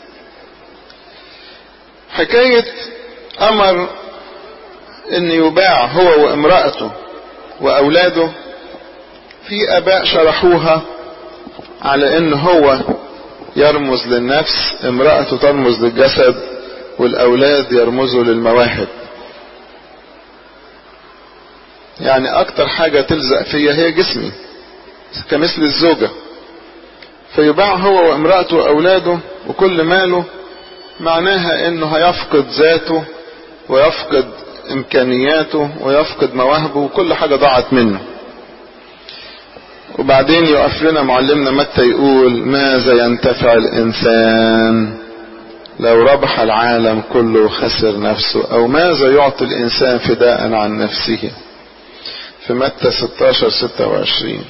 حكاية أمر أن يباع هو وامرأته وأولاده في آباء شرحوها على أن هو يرمز للنفس امرأته ترمز للجسد والأولاد يرمزوا للمواهب يعني أكتر حاجة تلزق فيا هي جسمي كمثل الزوجة فيباع هو وامرأته وأولاده وكل ماله معناها انه هيفقد ذاته ويفقد امكانياته ويفقد مواهبه وكل حاجة ضاعت منه وبعدين يقف لنا معلمنا متى يقول ماذا ينتفع الانسان لو ربح العالم كله وخسر نفسه او ماذا يعطي الانسان فداء عن نفسه في متى 16 26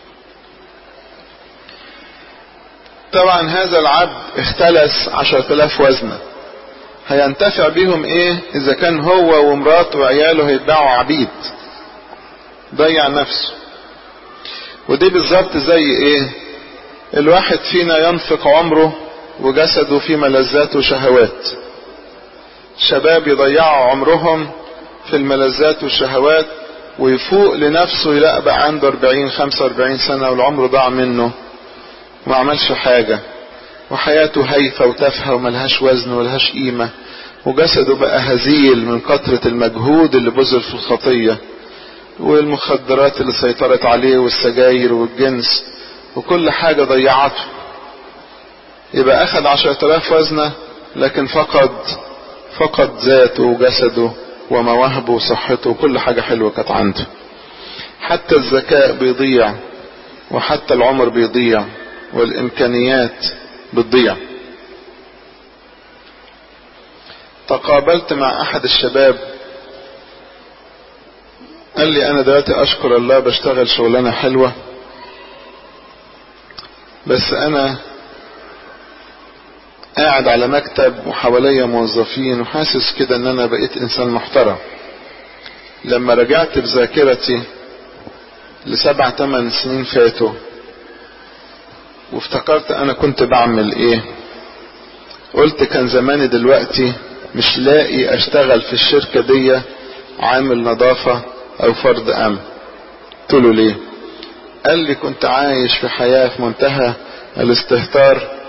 طبعا هذا العبد اختلس عشرة الاف وزنة هينتفع بيهم ايه اذا كان هو ومراته وعياله هيتباعوا عبيد ضيع نفسه ودي بالظبط زي ايه الواحد فينا ينفق عمره وجسده في ملذات وشهوات شباب يضيعوا عمرهم في الملذات والشهوات ويفوق لنفسه يلاقي بقى عنده 40 45 سنة والعمر ضاع منه وما عملش حاجة وحياته هايفة وتافهة وملهاش وزن ولهاش قيمة وجسده بقى هزيل من كثرة المجهود اللي بذل في الخطية والمخدرات اللي سيطرت عليه والسجاير والجنس وكل حاجة ضيعته يبقى أخذ عشرة آلاف وزنة لكن فقد فقد ذاته وجسده ومواهبه وصحته وكل حاجة حلوة كانت عنده حتى الذكاء بيضيع وحتى العمر بيضيع والإمكانيات بتضيع تقابلت مع أحد الشباب قال لي أنا دلوقتي أشكر الله بشتغل شغلانة حلوة بس أنا قاعد على مكتب وحواليا موظفين وحاسس كده ان انا بقيت انسان محترم لما رجعت بذاكرتي لسبع تمن سنين فاتوا وافتكرت انا كنت بعمل ايه قلت كان زماني دلوقتي مش لاقي اشتغل في الشركة دي عامل نظافة او فرد امن قلت له ليه قال لي كنت عايش في حياة في منتهى الاستهتار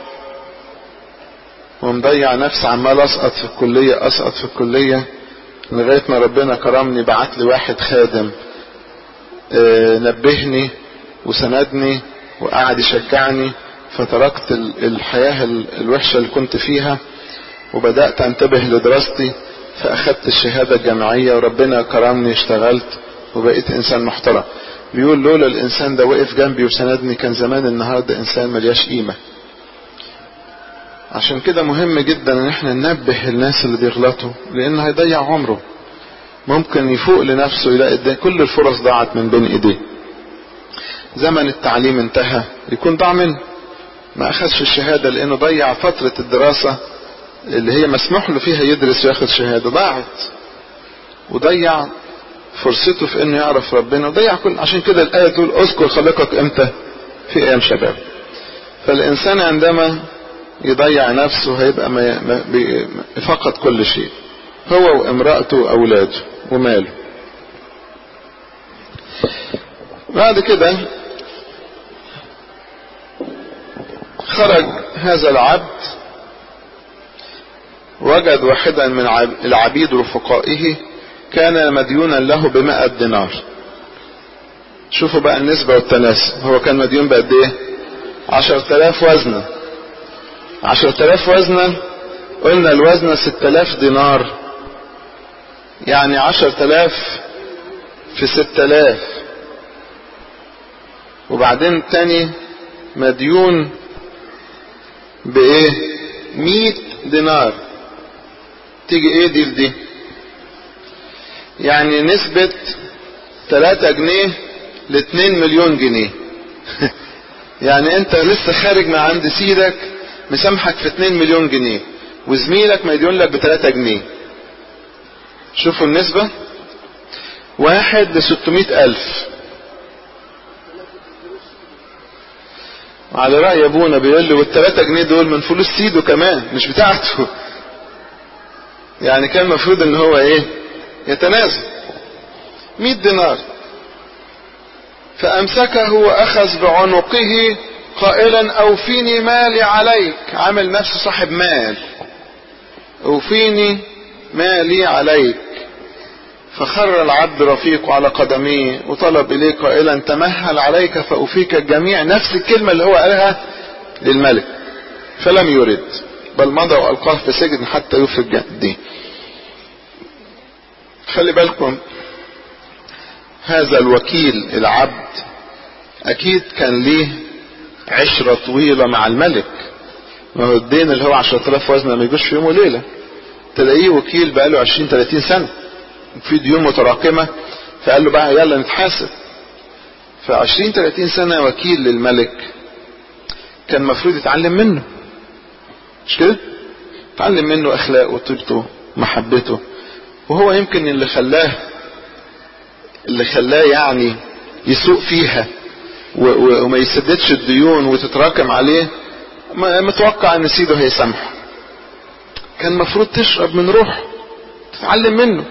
ومضيع نفسي عمال اسقط في الكلية اسقط في الكلية لغاية ما ربنا كرمني بعت لي واحد خادم اه نبهني وسندني وقعد يشجعني فتركت الحياة الوحشة اللي كنت فيها وبدأت انتبه لدراستي فاخدت الشهادة الجامعية وربنا كرمني اشتغلت وبقيت انسان محترم بيقول لولا الانسان ده وقف جنبي وسندني كان زمان النهاردة انسان ملياش قيمة عشان كده مهم جدا ان احنا ننبه الناس اللي بيغلطوا لان هيضيع عمره ممكن يفوق لنفسه يلاقي كل الفرص ضاعت من بين ايديه زمن التعليم انتهى يكون ضاع منه ما اخذش الشهادة لانه ضيع فترة الدراسة اللي هي مسموح له فيها يدرس وياخد شهادة ضاعت وضيع فرصته في انه يعرف ربنا وضيع كل عشان كده الآية تقول اذكر خالقك امتى في ايام شباب فالانسان عندما يضيع نفسه هيبقى ما ما بي- فقد كل شيء هو وامرأته وأولاده وماله بعد كده خرج هذا العبد وجد واحدا من عب- العبيد رفقائه كان مديونا له بمائة دينار شوفوا بقى النسبة والتناسب هو كان مديون بقد ايه عشر تلاف وزنة عشر تلاف وزنة قلنا الوزنة ست تلاف دينار يعني عشر تلاف في ست تلاف وبعدين تاني مديون بايه مية دينار تيجي ايه دي لدي يعني نسبة تلاتة جنيه لاتنين مليون جنيه يعني انت لسه خارج من عند سيدك مسامحك في اتنين مليون جنيه وزميلك مديون لك بتلاتة جنيه شوفوا النسبة واحد لستمائة ألف على رأي أبونا بيقول لي والتلاتة جنيه دول من فلوس سيده كمان مش بتاعته يعني كان المفروض ان هو ايه يتنازل مئة دينار فأمسكه وأخذ بعنقه قائلا أوفيني مالي عليك عامل نفسه صاحب مال أوفيني مالي عليك فخر العبد رفيقه على قدميه وطلب إليه قائلا تمهل عليك فأوفيك الجميع نفس الكلمة اللي هو قالها للملك فلم يرد بل مضى وألقاه في سجن حتى يوفي الدين خلي بالكم هذا الوكيل العبد اكيد كان ليه عشرة طويلة مع الملك ما هو الدين اللي هو عشرة الاف وزنة ما يجوش في يوم وليلة تلاقيه وكيل بقاله عشرين تلاتين سنة في ديون متراكمة فقال له بقى يلا نتحاسب فعشرين تلاتين سنة وكيل للملك كان المفروض يتعلم منه مش كده يتعلم منه اخلاقه وطيبته ومحبته وهو يمكن اللي خلاه اللي خلاه يعني يسوق فيها و- و- وما يسددش الديون وتتراكم عليه ما- متوقع ان سيده هيسامحه كان المفروض تشرب من روحه تتعلم منه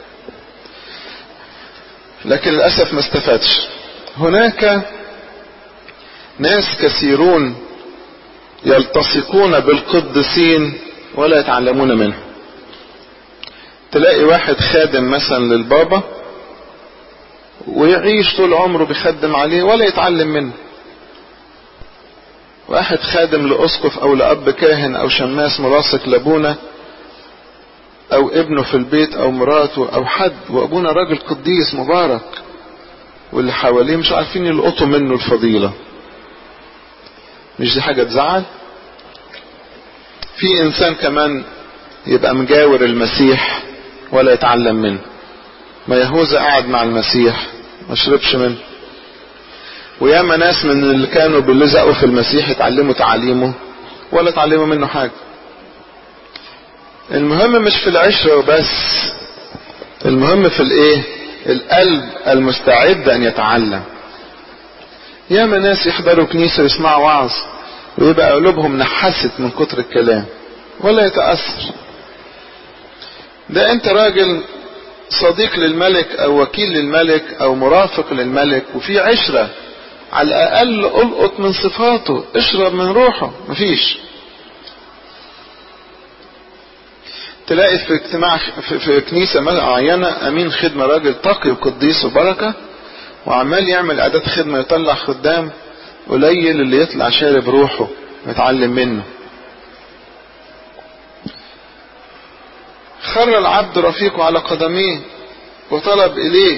لكن للاسف ما استفادش هناك ناس كثيرون يلتصقون بالقدسين ولا يتعلمون منهم تلاقي واحد خادم مثلا للبابا ويعيش طول عمره بيخدم عليه ولا يتعلم منه واحد خادم لأسقف أو لأب كاهن أو شماس ملاصق لأبونا أو ابنه في البيت أو مراته أو حد وأبونا راجل قديس مبارك واللي حواليه مش عارفين يلقطوا منه الفضيلة مش دي حاجة تزعل في إنسان كمان يبقى مجاور المسيح ولا يتعلم منه ما يهوذا قعد مع المسيح ما شربش منه وياما ناس من اللي كانوا بيلزقوا في المسيح اتعلموا تعاليمه ولا اتعلموا منه حاجة المهم مش في العشرة وبس المهم في الايه القلب المستعد ان يتعلم ياما ناس يحضروا كنيسة ويسمعوا وعظ ويبقى قلوبهم نحست من كتر الكلام ولا يتأثر ده انت راجل صديق للملك او وكيل للملك او مرافق للملك وفي عشرة على الاقل القط من صفاته اشرب من روحه مفيش تلاقي في اجتماع في, في كنيسة معينة امين خدمة راجل تقي وقديس وبركة وعمال يعمل اعداد خدمة يطلع خدام قليل اللي يطلع شارب روحه يتعلم منه خر العبد رفيقه على قدميه وطلب إليه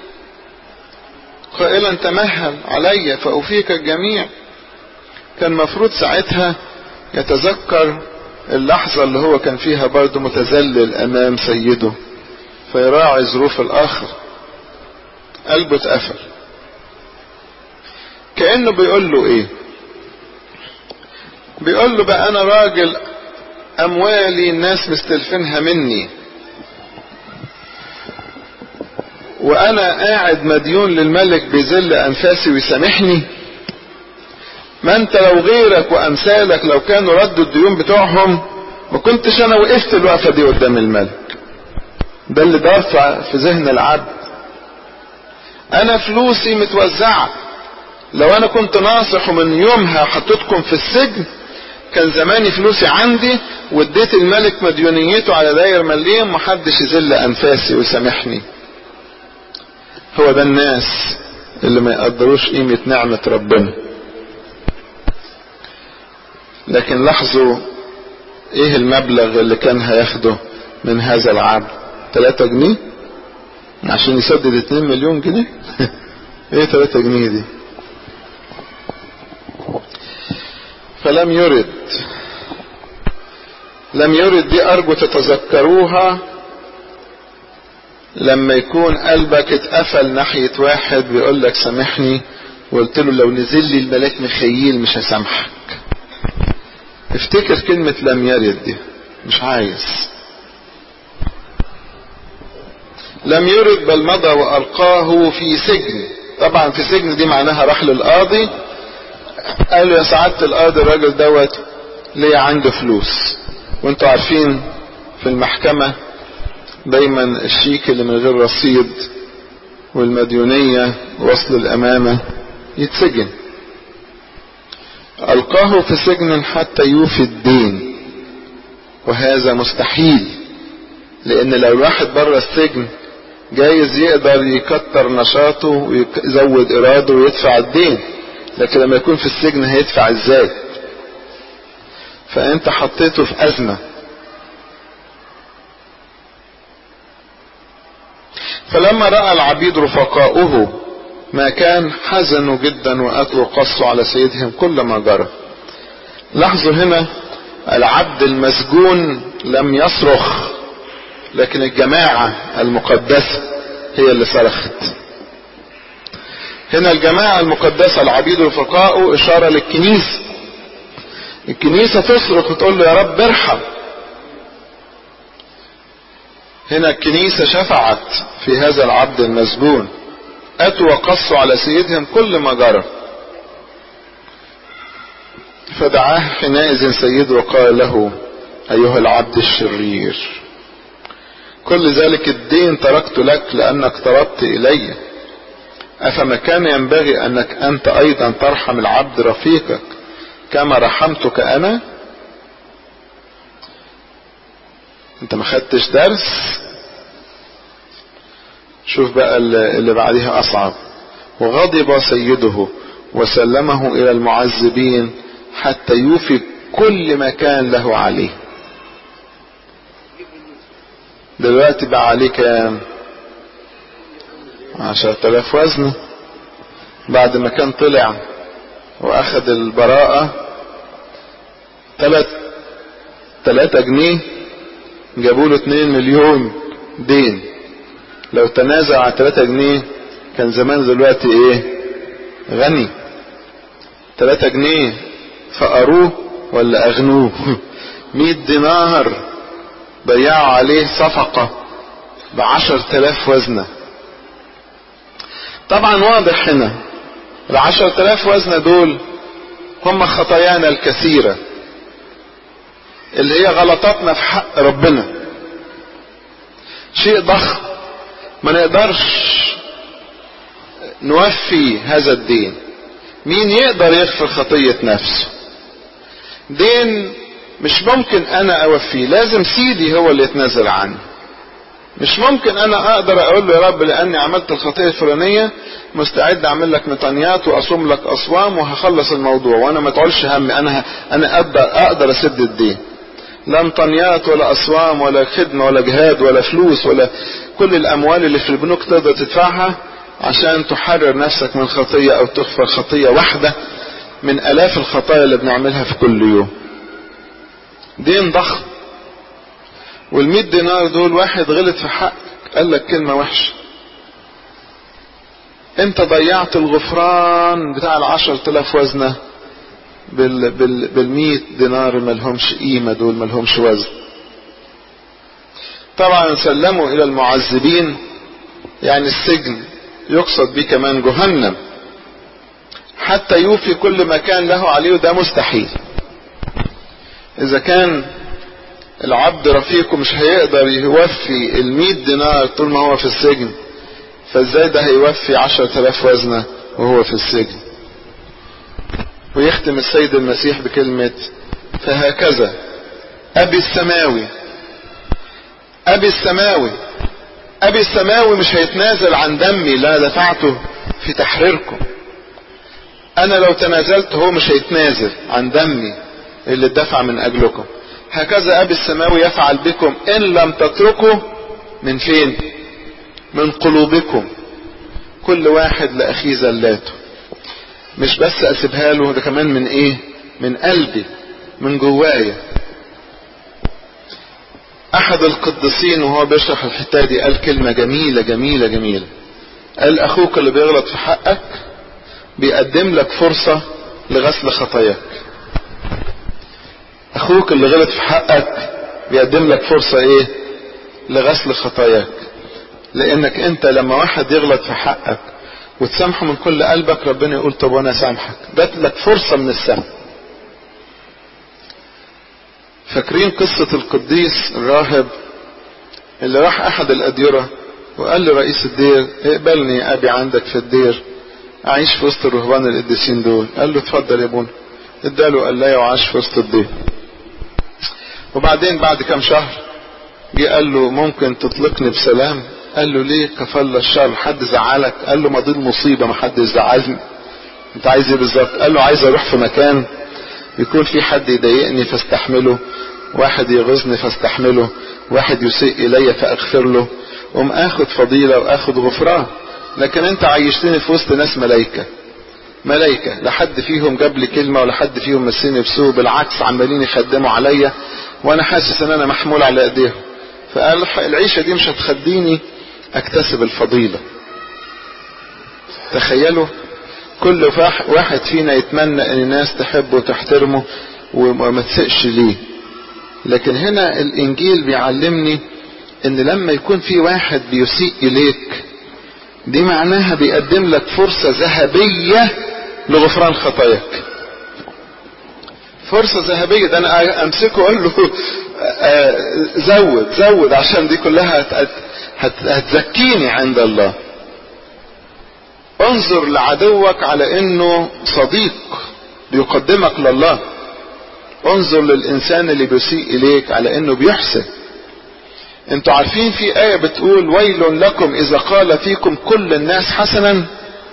قائلا تمهل علي فأوفيك الجميع كان مفروض ساعتها يتذكر اللحظة اللي هو كان فيها برضه متذلل أمام سيده فيراعي ظروف الآخر قلبه اتقفل كأنه بيقول له إيه بيقول له بقى أنا راجل أموالي الناس مستلفينها مني وأنا قاعد مديون للملك بيذل أنفاسي ويسامحني ما انت لو غيرك وامثالك لو كانوا ردوا الديون بتوعهم ما كنتش انا وقفت الوقفه دي قدام الملك ده اللي دار في ذهن العبد انا فلوسي متوزعه لو انا كنت ناصح ومن يومها حطيتكم في السجن كان زماني فلوسي عندي واديت الملك مديونيته على داير مليم محدش يذل انفاسي ويسامحني هو ده الناس اللي ما يقدروش قيمة نعمة ربنا لكن لاحظوا ايه المبلغ اللي كان هياخده من هذا العبد 3 جنيه عشان يسدد 2 مليون جنيه ايه 3 جنيه دي فلم يرد لم يرد دي ارجو تتذكروها لما يكون قلبك اتقفل ناحية واحد بيقول لك سامحني وقلت له لو نزل لي الملاك مخيل مش هسامحك افتكر كلمة لم يرد دي مش عايز لم يرد بل مضى وألقاه في سجن طبعا في سجن دي معناها راح للقاضي قال له يا سعادة القاضي الراجل دوت ليه عنده فلوس وانتوا عارفين في المحكمة دايما الشيك اللي من غير رصيد والمديونية وصل الأمانة يتسجن ألقاه في سجن حتى يوفي الدين وهذا مستحيل لأن لو الواحد بره السجن جايز يقدر يكتر نشاطه ويزود إراده ويدفع الدين لكن لما يكون في السجن هيدفع ازاي فأنت حطيته في أزمة فلما رأى العبيد رفقاؤه ما كان حزنوا جدا وأتوا قصوا على سيدهم كل ما جرى لاحظوا هنا العبد المسجون لم يصرخ لكن الجماعة المقدسة هي اللي صرخت هنا الجماعة المقدسة العبيد رفقاؤه إشارة للكنيسة الكنيسة تصرخ وتقول له يا رب ارحم هنا الكنيسة شفعت في هذا العبد المسجون أتوا وقصوا على سيدهم كل ما جرى فدعاه حينئذ سيده وقال له أيها العبد الشرير كل ذلك الدين تركت لك لأنك اقتربت إلي أفما كان ينبغي أنك أنت أيضا ترحم العبد رفيقك كما رحمتك أنا أنت ما خدتش درس شوف بقى اللي بعدها أصعب وغضب سيده وسلمه إلى المعذبين حتى يوفي كل ما كان له عليه دلوقتي بقى عليه كام عشرة آلاف وزن بعد ما كان طلع واخد البراءة تلات تلاتة جنيه جابوا له اتنين مليون دين لو تنازع على تلاتة جنيه كان زمان دلوقتي ايه غني تلاتة جنيه فقروه ولا اغنوه مية دينار بيعوا عليه صفقة بعشر تلاف وزنة طبعا واضح هنا العشر تلاف وزنة دول هم خطايانا الكثيرة اللي هي غلطاتنا في حق ربنا شيء ضخم ما نقدرش نوفي هذا الدين مين يقدر يغفر خطية نفسه دين مش ممكن انا اوفيه لازم سيدي هو اللي يتنازل عني مش ممكن انا اقدر اقول له يا رب لاني عملت الخطيه الفلانيه مستعد اعمل لك مطانيات واصوم لك اصوام وهخلص الموضوع وانا ما تقولش همي انا انا اقدر اقدر اسد الدين لا مطانيات ولا اصوام ولا خدمه ولا جهاد ولا فلوس ولا كل الاموال اللي في البنوك تقدر تدفعها عشان تحرر نفسك من خطيه او تغفر خطيه واحده من الاف الخطايا اللي بنعملها في كل يوم دين ضخم والمئة دينار دول واحد غلط في حق قال لك كلمة وحشة انت ضيعت الغفران بتاع العشر تلاف وزنة بال بال بالمئة دينار ملهمش قيمة دول ملهمش وزن طبعا سلموا الى المعذبين يعني السجن يقصد به كمان جهنم حتى يوفي كل ما كان له عليه وده مستحيل اذا كان العبد رفيقه مش هيقدر يوفي المية دينار طول ما هو في السجن فازاي ده هيوفي عشرة الاف وزنة وهو في السجن ويختم السيد المسيح بكلمة فهكذا ابي السماوي ابي السماوي ابي السماوي مش هيتنازل عن دمي لا دفعته في تحريركم انا لو تنازلت هو مش هيتنازل عن دمي اللي اتدفع من اجلكم هكذا ابي السماوي يفعل بكم ان لم تتركوا من فين من قلوبكم كل واحد لاخيه زلاته مش بس اسيبها له ده كمان من ايه من قلبي من جوايا احد القديسين وهو بيشرح الحته دي قال كلمه جميله جميله جميله قال اخوك اللي بيغلط في حقك بيقدم لك فرصه لغسل خطاياك اخوك اللي غلط في حقك بيقدم لك فرصه ايه لغسل خطاياك لانك انت لما واحد يغلط في حقك وتسامحه من كل قلبك ربنا يقول طب وانا سامحك جات لك فرصه من السماء فاكرين قصة القديس الراهب اللي راح أحد الأديرة وقال لرئيس الدير اقبلني يا أبي عندك في الدير أعيش في وسط الرهبان القديسين دول قال له اتفضل يا ابونا اداله قال لا وعاش في وسط الدير وبعدين بعد كام شهر جه قال له ممكن تطلقني بسلام قال له ليه كفل الشر حد زعلك قال له ما دي المصيبة ما حد زعلني انت عايز ايه بالظبط قال له عايز اروح في مكان يكون في حد يضايقني فاستحمله واحد يغزني فاستحمله واحد يسيء الي فاغفر له قوم اخد فضيلة واخد غفران لكن انت عيشتني في وسط ناس ملايكة ملايكة لا حد فيهم جاب لي كلمة ولا حد فيهم مسني بسوء بالعكس عمالين يخدموا عليا وانا حاسس ان انا محمول على ايديهم فقال العيشة دي مش هتخديني اكتسب الفضيلة تخيلوا كل واحد فينا يتمنى ان الناس تحبه وتحترمه وما تسقش ليه لكن هنا الانجيل بيعلمني ان لما يكون في واحد بيسيء اليك دي معناها بيقدم لك فرصة ذهبية لغفران خطاياك فرصة ذهبية ده انا امسكه اقول له زود زود عشان دي كلها هتزكيني عند الله انظر لعدوك على انه صديق بيقدمك لله انظر للانسان اللي بيسيء اليك على انه بيحسن انتوا عارفين في آية بتقول ويل لكم اذا قال فيكم كل الناس حسنا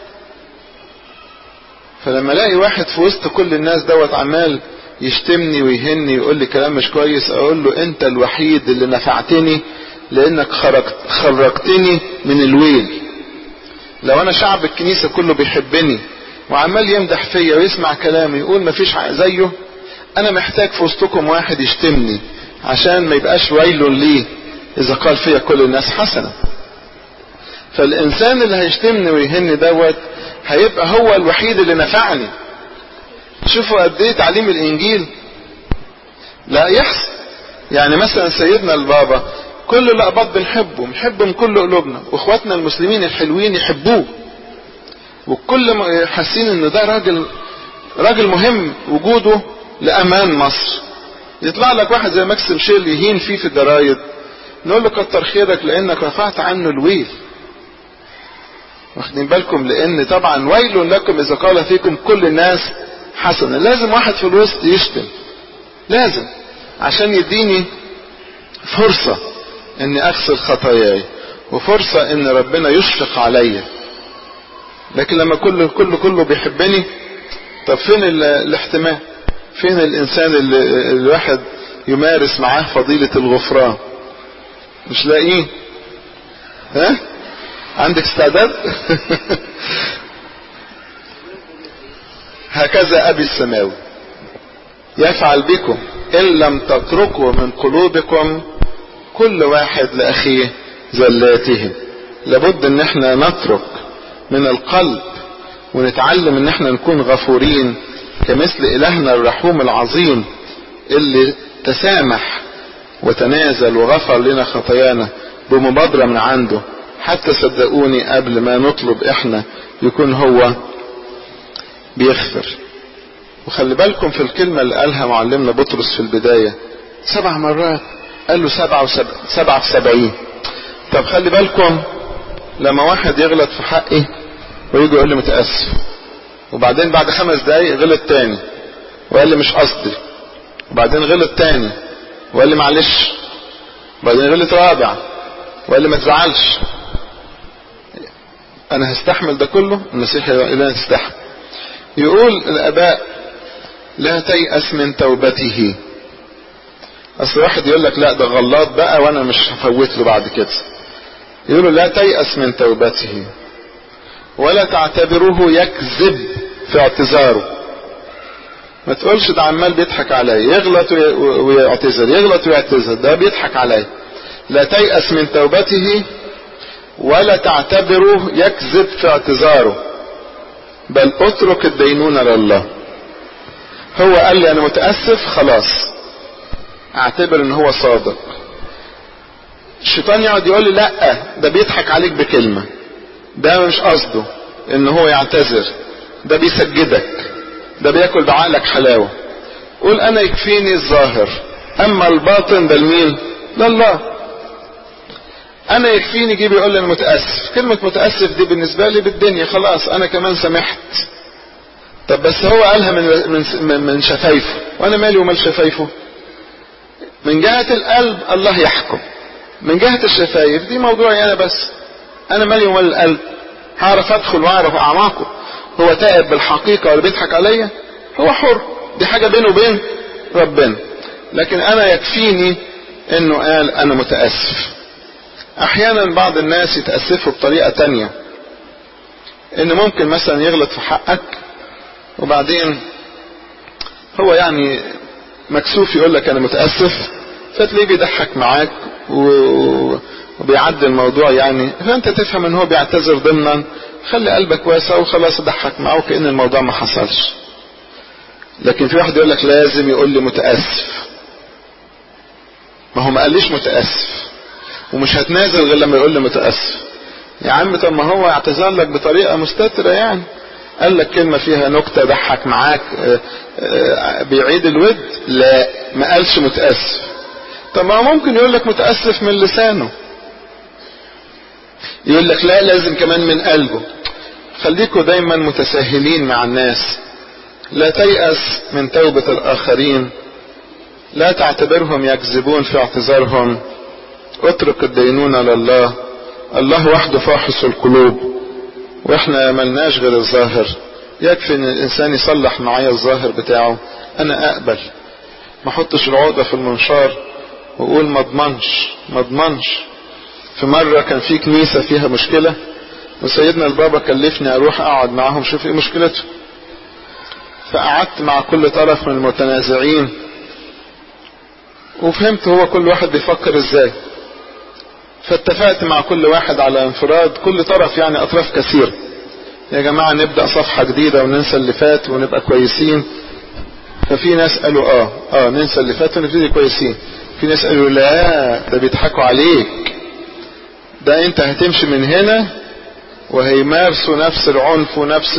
فلما الاقي واحد في وسط كل الناس دوت عمال يشتمني ويهني ويقول لي كلام مش كويس اقول له انت الوحيد اللي نفعتني لانك خرجت خرجتني من الويل لو انا شعب الكنيسة كله بيحبني وعمال يمدح فيا ويسمع كلامي يقول مفيش زيه انا محتاج في وسطكم واحد يشتمني عشان ما يبقاش ويل ليه اذا قال فيا كل الناس حسنا فالانسان اللي هيشتمني ويهني دوت هيبقى هو الوحيد اللي نفعني شوفوا قد ايه تعليم الانجيل لا يحصل يعني مثلا سيدنا البابا كل الأقباط بنحبه بنحبه من كل قلوبنا واخواتنا المسلمين الحلوين يحبوه وكل حاسين ان ده راجل راجل مهم وجوده لأمان مصر يطلع لك واحد زي ماكسيم شيل يهين فيه في الجرايد نقول له كتر خيرك لانك رفعت عنه الويل واخدين بالكم لان طبعا ويل لكم اذا قال فيكم كل الناس حسنا لازم واحد في الوسط يشتم لازم عشان يديني فرصة اني اغسل خطاياي وفرصة ان ربنا يشفق عليا لكن لما كله كله كله بيحبني طب فين الاحتمال فين الانسان اللي الواحد يمارس معاه فضيلة الغفران مش لاقيه ها عندك استعداد هكذا ابي السماوي يفعل بكم ان لم تتركوا من قلوبكم كل واحد لاخيه زلاتهم لابد ان احنا نترك من القلب ونتعلم ان احنا نكون غفورين كمثل الهنا الرحوم العظيم اللي تسامح وتنازل وغفر لنا خطايانا بمبادرة من عنده حتى صدقوني قبل ما نطلب احنا يكون هو بيغفر وخلي بالكم في الكلمة اللي قالها معلمنا بطرس في البداية سبع مرات قال له سبعة وسبعة سبعة في سبعين طب خلي بالكم لما واحد يغلط في حقي ويجي يقول لي متأسف وبعدين بعد خمس دقايق غلط تاني وقال لي مش قصدي وبعدين غلط تاني وقال لي معلش وبعدين غلط رابع وقال لي ما تزعلش انا هستحمل ده كله المسيح يقول لي تستحمل يقول الاباء لا تيأس من توبته اصل واحد يقول لك لا ده غلط بقى وانا مش هفوت له بعد كده يقول لا تيأس من توبته ولا تعتبره يكذب في اعتذاره ما تقولش ده عمال بيضحك عليا يغلط ويعتذر يغلط ويعتذر ده بيضحك عليا لا تيأس من توبته ولا تعتبره يكذب في اعتذاره بل اترك الدينونة لله هو قال لي انا متأسف خلاص اعتبر ان هو صادق الشيطان يقعد يقول لي لا ده بيضحك عليك بكلمة ده مش قصده ان هو يعتذر ده بيسجدك ده بياكل بعقلك حلاوة قول انا يكفيني الظاهر اما الباطن ده لمين لله انا يكفيني جيب يقول لي انا متاسف كلمه متاسف دي بالنسبه لي بالدنيا خلاص انا كمان سمحت طب بس هو قالها من من من شفايفه وانا مالي ومال شفايفه من جهه القلب الله يحكم من جهه الشفايف دي موضوعي انا بس انا مالي ومال القلب هعرف ادخل واعرف اعماقه هو تائب بالحقيقه ولا بيضحك عليا هو حر دي حاجه بينه وبين ربنا لكن انا يكفيني انه قال انا متاسف احيانا بعض الناس يتأسفوا بطريقة تانية ان ممكن مثلا يغلط في حقك وبعدين هو يعني مكسوف يقول لك انا متأسف فتلاقيه بيضحك معاك وبيعدي الموضوع يعني فانت تفهم ان هو بيعتذر ضمنا خلي قلبك واسع وخلاص ضحك معاه وكأن الموضوع ما حصلش لكن في واحد يقول لك لازم يقول لي متأسف ما هو ما قاليش متأسف ومش هتنازل غير لما يقول لي متأسف يا عم طب ما هو اعتذر لك بطريقة مستترة يعني قال لك كلمة فيها نكتة ضحك معاك اه اه بيعيد الود لا ما قالش متأسف طب ما ممكن يقول لك متأسف من لسانه يقول لك لا لازم كمان من قلبه خليكوا دايما متساهلين مع الناس لا تيأس من توبة الآخرين لا تعتبرهم يكذبون في اعتذارهم اترك الدينونة لله الله وحده فاحص القلوب واحنا ملناش غير الظاهر يكفي ان الانسان يصلح معايا الظاهر بتاعه انا اقبل ما احطش العقدة في المنشار واقول ما اضمنش ما اضمنش في مرة كان في كنيسة فيها مشكلة وسيدنا البابا كلفني اروح اقعد معاهم شوف ايه مشكلته فقعدت مع كل طرف من المتنازعين وفهمت هو كل واحد بيفكر ازاي فاتفقت مع كل واحد على انفراد كل طرف يعني اطراف كثير يا جماعة نبدأ صفحة جديدة وننسى اللي فات ونبقى كويسين ففي ناس قالوا اه اه ننسى اللي فات ونبتدي كويسين في ناس قالوا لا ده بيضحكوا عليك ده انت هتمشي من هنا وهيمارسوا نفس العنف ونفس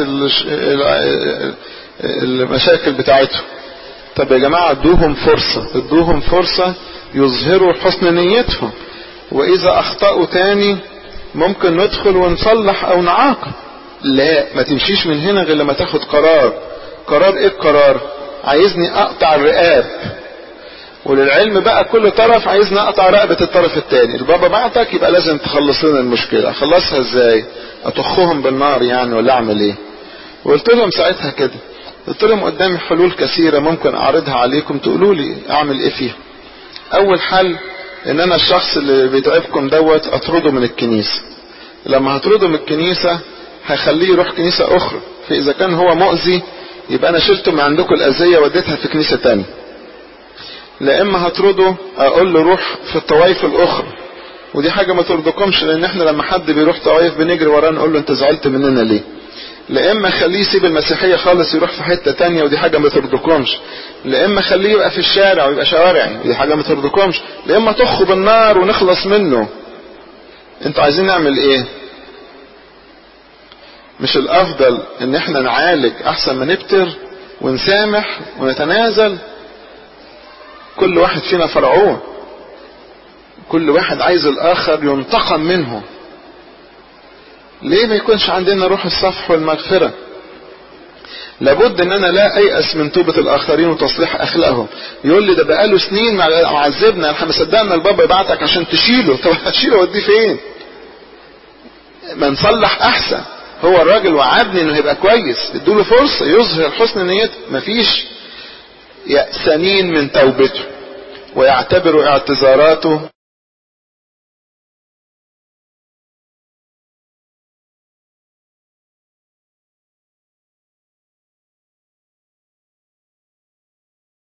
المشاكل بتاعتهم طب يا جماعة ادوهم فرصة ادوهم فرصة يظهروا حسن نيتهم واذا اخطأوا تاني ممكن ندخل ونصلح او نعاقب لا ما تمشيش من هنا غير لما تاخد قرار قرار ايه القرار عايزني اقطع الرقاب وللعلم بقى كل طرف عايزني اقطع رقبة الطرف التاني البابا بعتك يبقى لازم تخلص لنا المشكلة اخلصها ازاي اطخهم بالنار يعني ولا اعمل ايه وقلت لهم ساعتها كده قلت لهم قدامي حلول كثيرة ممكن اعرضها عليكم تقولوا لي اعمل ايه فيها اول حل ان انا الشخص اللي بيتعبكم دوت اطرده من الكنيسة لما هطرده من الكنيسة هخليه يروح كنيسة اخرى فاذا كان هو مؤذي يبقى انا شلته من عندكم الاذية وديتها في كنيسة تانية لا اما هطرده اقول له روح في الطوائف الاخرى ودي حاجة ما ترضكمش لان احنا لما حد بيروح طوائف بنجري وراه نقول له انت زعلت مننا ليه لا اما خليه يسيب المسيحية خالص يروح في حتة تانية ودي حاجة ما ترضكمش لا اما خليه يبقى في الشارع ويبقى شوارعي ودي حاجة ما ترضكمش لا اما تخه بالنار ونخلص منه انتوا عايزين نعمل ايه مش الافضل ان احنا نعالج احسن ما نبتر ونسامح ونتنازل كل واحد فينا فرعون كل واحد عايز الاخر ينتقم منه ليه ما يكونش عندنا روح الصفح والمغفرة لابد ان انا لا ايأس من توبة الاخرين وتصليح اخلاقهم يقول لي ده بقاله سنين معذبنا احنا ما صدقنا البابا يبعتك عشان تشيله طب هتشيله وديه فين ما نصلح احسن هو الراجل وعدني انه هيبقى كويس ادوله فرصة يظهر حسن نيته مفيش يأسانين من توبته ويعتبروا اعتذاراته